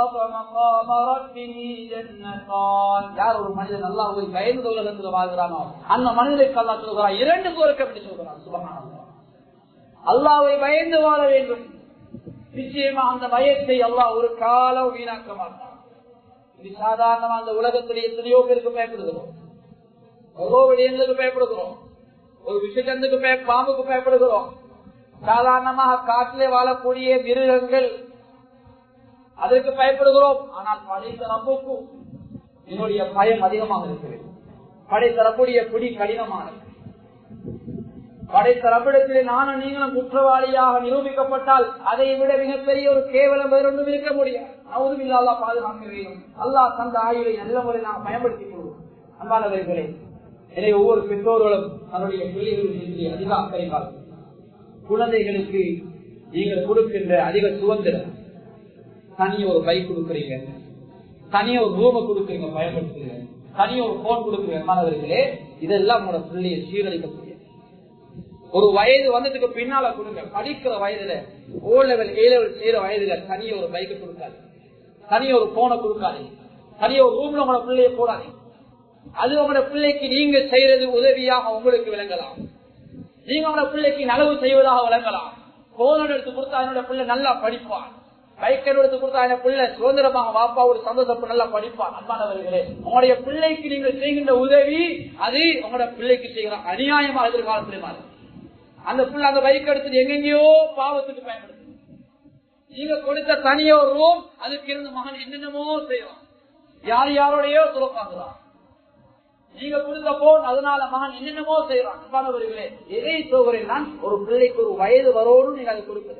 யார் ஒரு மனிதன் நல்லா போய் பயந்து உலகத்தில் வாழ்கிறானோ அந்த மனிதனுக்கு அல்லா சொல்கிறான் இரண்டு சுவர்க்கம் என்று சொல்கிறான் சுபகான அல்லாவை பயந்து வாழ வேண்டும் நிச்சயமா அந்த பயத்தை அல்லாஹ் ஒரு காலம் வீணாக்க மாட்டான் இது சாதாரணமா அந்த உலகத்தில் எத்தனையோ பேருக்கு பயப்படுகிறோம் எவ்வளோ விடயங்களுக்கு பயப்படுகிறோம் ஒரு விஷயத்துக்கு பய பாம்புக்கு பயப்படுகிறோம் சாதாரணமாக காட்டிலே வாழக்கூடிய மிருகங்கள் அதற்கு பயப்படுகிறோம் ஆனால் படைத்த ரப்புக்கும் என்னுடைய பயம் அதிகமாக இருக்கிறது படைத்தரப்புடைய பிடி கடினமானது படைத்த ரப்பிடத்திலே நானும் நீங்களும் குற்றவாளியாக நிரூபிக்கப்பட்டால் அதை விட மிகப்பெரிய ஒரு கேவலம் வேறொன்றும் இருக்க முடியாது நவதும் இல்லாத பாதுகாக்க வேண்டும் அல்லாஹ் தந்த ஆயுளை நல்ல முறை நாம் பயன்படுத்திக் கொள்வோம் அன்பானவர்களே எனவே ஒவ்வொரு பெற்றோர்களும் தன்னுடைய பிள்ளைகளுக்கு அதிக அக்கறை காக்கும் குழந்தைகளுக்கு நீங்கள் கொடுக்கின்ற அதிக சுதந்திரம் தனி ஒரு பைக் கொடுக்குறீங்க தனிய ஒரு ரூம கொடுக்குறீங்க பயன்படுத்துறீங்க தனிய ஒரு போன் கொடுக்குறீங்க மாணவர்களே இதெல்லாம் உங்களோட பிள்ளையை சீரழிக்கக்கூடிய ஒரு வயது வந்ததுக்கு பின்னால கொடுங்க படிக்கிற வயதுல ஓ லெவல் ஏ லெவல் செய்யற வயதுல தனிய ஒரு பைக் கொடுக்காது தனிய ஒரு போனை கொடுக்காது தனிய ஒரு ரூம்ல உங்களோட பிள்ளைய போடாது அது உங்களோட பிள்ளைக்கு நீங்க செய்யறது உதவியாக உங்களுக்கு விளங்கலாம் நீங்க உங்களோட பிள்ளைக்கு நலவு செய்வதாக விளங்கலாம் போனோட எடுத்து கொடுத்தா என்னோட பிள்ளை நல்லா படிப்பான் பைக்கர் எடுத்து கொடுத்தா என்ன பிள்ளை சுதந்திரமாக வாப்பா ஒரு சந்தோஷப்ப நல்லா படிப்பான் அன்பானவர்களே உங்களுடைய பிள்ளைக்கு நீங்கள் செய்கின்ற உதவி அது உங்களோட பிள்ளைக்கு செய்கிற அநியாயமா எதிர்காலத்திலே மாறும் அந்த பிள்ளை அந்த பைக் எடுத்துட்டு எங்கெங்கயோ பாவத்துக்கு பயன்படுத்து நீங்க கொடுத்த தனியோ ரூம் அதுக்கு இருந்த மகன் என்னென்னமோ செய்யலாம் யார் யாரோடையோ துறப்பாங்கலாம் நீங்க கொடுத்த போன் அதனால மகன் என்னென்னமோ செய்யறான் அன்பானவர்களே எதை சொல்கிறேன் நான் ஒரு பிள்ளைக்கு ஒரு வயது வரோடு நீங்க அதை கொடுப்பது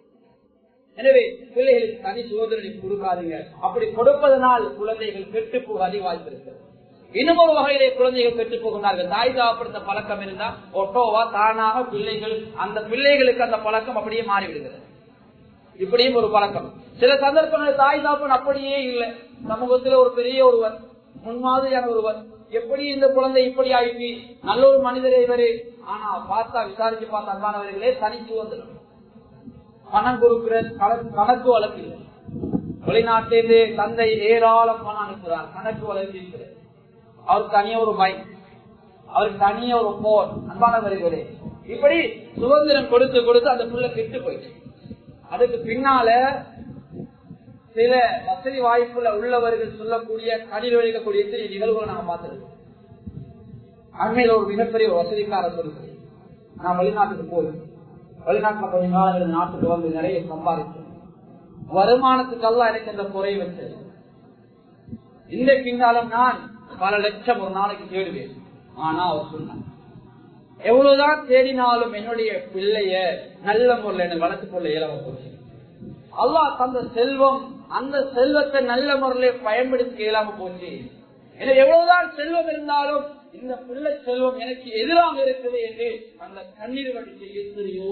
எனவே பிள்ளைகளுக்கு தனி சுதந்திரனை கொடுக்காதீங்க அப்படி கொடுப்பதனால் குழந்தைகள் கெட்டு போக அதிக வாய்ப்பு இருக்கிறது இன்னும் ஒரு வகையிலே குழந்தைகள் கெட்டு போகிறார்கள் தாய் தாப்படுத்த பழக்கம் இருந்தா ஒட்டோவா தானாக பிள்ளைகள் அந்த பிள்ளைகளுக்கு அந்த பழக்கம் அப்படியே மாறிவிடுகிறது இப்படியும் ஒரு பழக்கம் சில சந்தர்ப்பங்கள் தாய் தாப்பன் அப்படியே இல்லை சமூகத்தில் ஒரு பெரிய ஒருவர் முன்மாதிரியான ஒருவர் எப்படி இந்த குழந்தை இப்படி ஆயிடுச்சு நல்ல ஒரு மனிதரே இவரு ஆனா பார்த்தா விசாரிச்சு பார்த்த அன்பானவர்களே தனி சுதந்திரம் பணம் கொடுக்கிற கணக்கு வழக்கு இல்லை வெளிநாட்டிலிருந்து தந்தை ஏராளம் பணம் அனுப்புகிறார் கணக்கு வழக்கு இருக்கிறது அவருக்கு தனியா ஒரு பைக் அவருக்கு தனியா ஒரு போன் அன்பானவர்களே இப்படி சுதந்திரம் கொடுத்து கொடுத்து அந்த புள்ள கெட்டு போயிடுச்சு அதுக்கு பின்னால சில வசதி வாய்ப்புல உள்ளவர்கள் சொல்லக்கூடிய கடில் வைக்கக்கூடிய எத்தனை நிகழ்வுகளை நாங்க பார்த்திருக்கோம் அண்மையில ஒரு மிகப்பெரிய ஒரு வசதிக்கார சொல்லுங்க நான் வெளிநாட்டுக்கு போய் வெளிநாட்டுல கொஞ்ச நாள் நாட்டுக்கு வந்து நிறைய சம்பாதிச்சேன் வருமானத்துக்கெல்லாம் எனக்கு அந்த குறை வச்சது இந்த பின்னாலும் நான் பல லட்சம் ஒரு நாளைக்கு தேடுவேன் ஆனா அவர் சொன்னார் எவ்வளவுதான் தேடினாலும் என்னுடைய பிள்ளைய நல்ல முறையில் எனக்கு வளர்த்துக் கொள்ள இயலாம போச்சு அல்லாஹ் தந்த செல்வம் அந்த செல்வத்தை நல்ல முறையில் பயன்படுத்த இயலாம போச்சு எனக்கு எவ்வளவுதான் செல்வம் இருந்தாலும் இந்த பிள்ளை செல்வம் எனக்கு எதிராக இருக்குது என்று அந்த கண்ணீர் வடிச்சு எத்தனையோ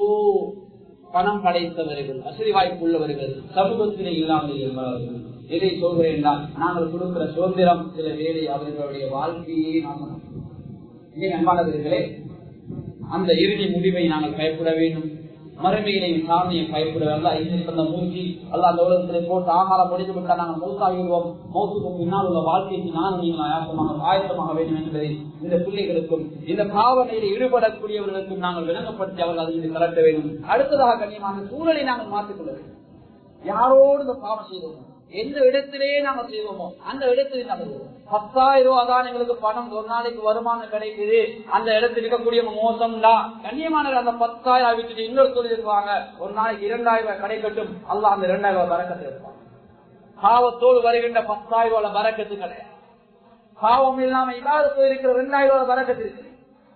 பணம் படைத்தவர்கள் வசதி வாய்ப்பு உள்ளவர்கள் சமூகத்திலே இல்லாமல் இருந்தவர்கள் எதை சொல்கிறேன் என்றால் நாங்கள் கொடுக்கிற சுதந்திரம் சில வேலை அவர்களுடைய வாழ்க்கையே நாம் அன்பானவர்களே அந்த இறுதி முடிவை நாங்கள் பயப்பட வேண்டும் மறுமையிலையும் சாதனையும் பயப்பட வேண்டாம் இந்த மூச்சு அல்ல அந்த உலகத்திலே போட்டு ஆகாரம் முடிந்து விட்டால் நாங்கள் மூத்தாகிடுவோம் மௌத்துக்கு பின்னால் உள்ள வாழ்க்கைக்கு நானும் நீங்கள் ஆயத்தமாக ஆயத்தமாக வேண்டும் என்பதை இந்த பிள்ளைகளுக்கும் இந்த பாவனையில் ஈடுபடக்கூடியவர்களுக்கும் நாங்கள் விளங்கப்படுத்தி அவர்கள் அதில் கலட்ட வேண்டும் அடுத்ததாக கண்ணியமான சூழலை நாங்கள் மாற்றிக்கொள்ள வேண்டும் யாரோடு இந்த பாவம் செய்தோமோ எந்த இடத்திலேயே நாங்க செய்வோமோ அந்த இடத்துல நாங்கள் பத்தாயிரம் ரூபாய் தான் எங்களுக்கு பணம் ஒரு நாளைக்கு வருமானம் கிடைக்குது அந்த இடத்துல இருக்கக்கூடிய மோசம் தான் கண்ணியமான அந்த பத்தாயிரம் விட்டுட்டு இன்னொரு தொழில் இருப்பாங்க ஒரு நாளைக்கு இரண்டாயிரம் ரூபாய் கிடைக்கட்டும் அல்ல அந்த இரண்டாயிரம் ரூபாய் பறக்கத்து இருப்பாங்க பாவத்தோடு வருகின்ற பத்தாயிரம் ரூபாய் பறக்கத்து கிடையாது பாவம் இல்லாம இல்லாத இருக்கிற ரெண்டாயிரம் ரூபாய் பறக்கத்து இருக்கு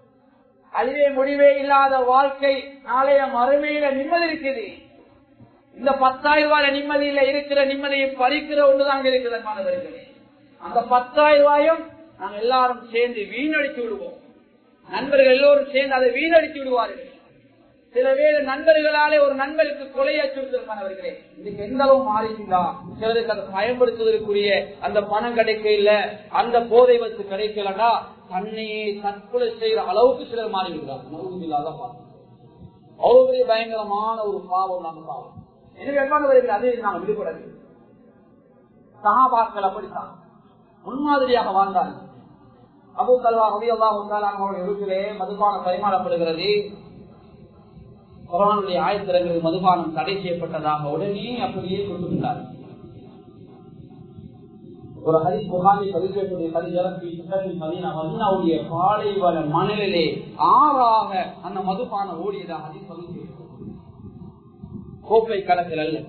அதுவே முடிவே இல்லாத வாழ்க்கை நாளைய மறுமையில நிம்மதி இருக்குது இந்த பத்தாயிரம் ரூபாய் நிம்மதியில இருக்கிற நிம்மதியை பறிக்கிற ஒன்றுதான் இருக்கிற மாணவர்களே அந்த பத்தாயிரம் ரூபாயும் நாங்க எல்லாரும் சேர்ந்து வீணடித்து விடுவோம் நண்பர்கள் எல்லோரும் சேர்ந்து அதை வீணடித்து விடுவார்கள் சில வேறு நண்பர்களாலே ஒரு நண்பருக்கு கொலையாச்சு மாணவர்களே இதுக்கு எந்த அளவு மாறிச்சுங்களா சிலருக்கு அதை பயன்படுத்துவதற்குரிய அந்த பணம் கிடைக்கல அந்த போதை வத்து கிடைக்கலன்னா தன்னையே தற்கொலை செய்யற அளவுக்கு சிலர் மாறிவிடுறாங்க நவுதில்லாத பாவம் அவ்வளவு பெரிய பயங்கரமான ஒரு பாவம் நம்ம பாவம் எனவே எவ்வாறு அதை நாங்கள் விடுபட வேண்டும் சகாபாக்கள் அப்படித்தான் முன்மாதிரியாக வாழ்ந்தார்கள் அபு தல்வா ரவி அல்லா அவருடைய இடத்திலே மதுபானம் பரிமாறப்படுகிறது குரானுடைய ஆயத்திரங்கள் மதுபானம் தடை செய்யப்பட்டதாக உடனே அப்படியே கொடுத்துவிட்டார் ஒரு ஹரி புகாரி பதிவு ஹரி மதீனா மதீனாவுடைய பாலைவன மணலிலே ஆறாக அந்த மதுபானம் ஓடியதாக ஹரி பதிவு கோப்பை கணக்கில் அல்ல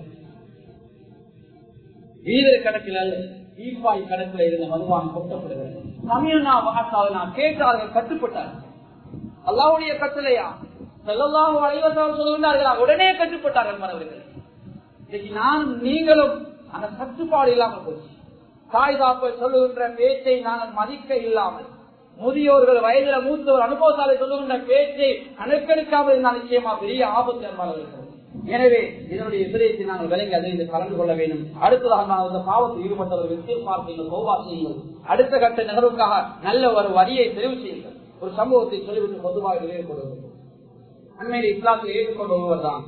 வீரர் கணக்கில் அல்ல ஈப்பாய் கணக்கில் இருந்த மதுபானம் கொட்டப்படுகிறது சமயனா மகாசாவனா கேட்டார்கள் கட்டுப்பட்டார்கள் அல்லாவுடைய கட்டளையா செல்லலாம் அனைவரும் சொல்லுகிறார்களா உடனே கட்டுப்பட்டார்கள் மனவர்கள் இன்னைக்கு நானும் நீங்களும் அந்த கட்டுப்பாடு இல்லாமல் போச்சு தாய் தாப்பை சொல்லுகின்ற பேச்சை நாங்கள் மதிக்க இல்லாமல் முதியோர்கள் வயதுல மூத்தவர் அனுபவத்தாலை சொல்லுகின்ற பேச்சை கணக்கெடுக்காமல் இருந்தால் நிச்சயமா பெரிய ஆபத்து என்பார்கள் எனவே இதனுடைய விதயத்தை நாங்கள் விளங்கி அதில் கலந்து கொள்ள வேண்டும் அடுத்ததாக நான் இந்த பாவத்தில் ஈடுபட்டவர்கள் தீர்ப்பார்த்தைகள் கோபா செய்யுங்கள் அடுத்த கட்ட நிகழ்வுக்காக நல்ல ஒரு வரியை தெரிவு செய்யுங்கள் ஒரு சம்பவத்தை சொல்லிவிட்டு பொதுவாக நினைவு கொடுங்கள் அண்மையில் இஸ்லாத்தில் ஏற்றுக்கொண்ட ஒருவர் தான்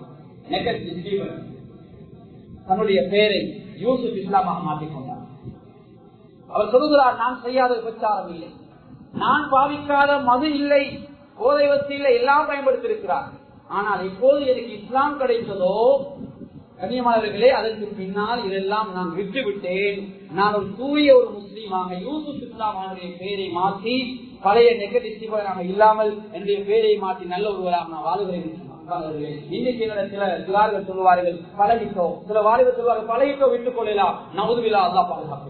தன்னுடைய பெயரை யூசுப் இஸ்லாமாக மாற்றிக்கொண்டார் அவர் சொல்லுகிறார் நான் செய்யாத பிரச்சாரம் இல்லை நான் பாவிக்காத மது இல்லை போதை வசதி இல்லை எல்லாம் பயன்படுத்தியிருக்கிறார் ஆனால் இப்போது எனக்கு இஸ்லாம் கிடைத்ததோ கண்ணியமானவர்களே அதற்கு பின்னால் இதெல்லாம் நான் விட்டு விட்டேன் நான் ஒரு தூய ஒரு முஸ்லீமாக யூசுப் இஸ்லாம் அவருடைய பெயரை மாற்றி பழைய நெகட்டிவ் இல்லாமல் என்னுடைய பெயரை மாற்றி நல்ல ஒருவராக நான் வாழுகிறேன் இன்னைக்கு சில சிலார்கள் சொல்லுவார்கள் பழகிட்டோம் சில வாலிபர் சொல்வார்கள் பழகிட்டோ விட்டுக் கொள்ளலாம் நவுதுவிழா தான் பாதுகாப்பு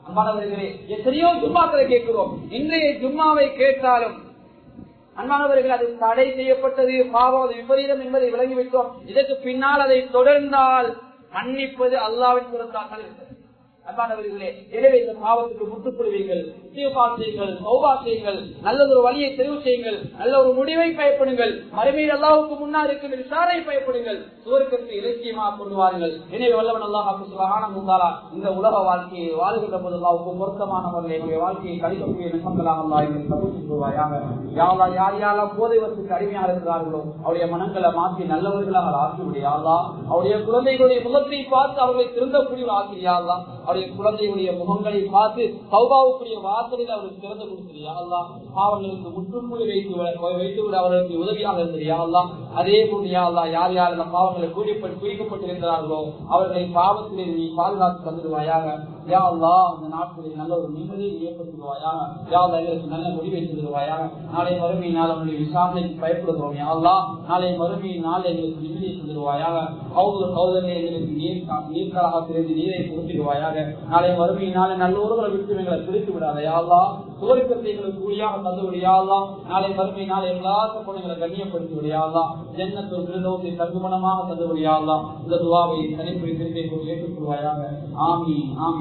அன்பானவர்களே எத்தனையோ ஜும்மாக்களை கேட்கிறோம் இன்றைய ஜும்மாவை கேட்டாலும் அன்பானவர்கள் அது தடை செய்யப்பட்டது பாவம் அது விபரீதம் என்பதை விளங்கிவிட்டோம் இதற்கு பின்னால் அதை தொடர்ந்தால் மன்னிப்பது அல்லாவின் புறத்தார்கள் இருக்கிறது அன்பானவர்களே எனவே இந்த பாவத்துக்கு முட்டுக்கொள்வீர்கள் செய்யுங்கள் சௌபா செய்யுங்கள் நல்ல ஒரு வழியை தெரிவு செய்யுங்கள் நல்ல ஒரு முடிவை பயப்படுங்கள் மறுமையில் அல்லாவுக்கு முன்னால் இருக்கின்ற விசாரை பயப்படுங்கள் சுவர்க்கத்தை இலக்கியமாக கொண்டு வாருங்கள் எனவே வல்லவன் அல்லாஹ் முந்தாரா இந்த உலக வாழ்க்கையை வாழ்கின்ற போது அல்லாவுக்கு பொருத்தமானவர்கள் என்னுடைய வாழ்க்கையை கழிக்கக்கூடிய நிசங்களாக அல்லா எங்களை சமூகிவாயாக யாரா யார் யாரெல்லாம் போதை வசத்துக்கு அடிமையாக இருக்கிறார்களோ அவருடைய மனங்களை மாற்றி நல்லவர்களாக ஆக்கி முடியாதா அவருடைய குழந்தைகளுடைய முகத்தை பார்த்து அவர்களை திருந்தக்கூடிய ஆக்கிரியாதா அவருடைய குழந்தையுடைய முகங்களை பார்த்து சௌபாவுக்குரிய வாசலில் அவருக்கு திறந்து கொடுத்திருந்தா பாவங்களுக்கு முற்றுப்புள்ளி வைத்து வைத்து விட அவர்களுக்கு உதவியாக இருந்திருந்தா அதே போன்றியா யார் யார் இந்த பாவங்களை குறிக்கப்பட்டிருக்கிறார்களோ அவர்களை பாவத்திலே நீ பாதுகாத்து தந்துடுவாயாக யா அல்லா அந்த நாட்களில் நல்ல ஒரு நிம்மதியை ஏற்படுத்துவாயாக யா அல்லா எங்களுக்கு நல்ல முடிவை தந்துடுவாயாக நாளை மறுமை நாள் அவனுடைய விசாரணைக்கு பயப்படுகிறோம் யா அல்லா நாளை மறுமை நாள் எங்களுக்கு நிம்மதியை தந்துடுவாயாக அவங்க சௌதரனை எங்களுக்கு நீர் நீர்க்காக தெரிந்து நீரை கொடுத்துடுவாயாக நாளை மறுமை நாளை நல்லோர்களை விட்டு எங்களை பிரித்து விடாத யாழ்லா சுவர்க்கத்தை எங்களுக்கு கூலியாக தந்து விடியாதா நாளை மறுமை நாள் எல்லா சப்போனங்களை கண்ணியப்படுத்தி விடியாதா ஜன்னத்தில் திருநோக்கி தங்குமணமாக தந்து விடியாதா இந்த துவாவை தனிப்படி திருப்பி ஏற்றுக்கொள்வாயாக ஆமி ஆமி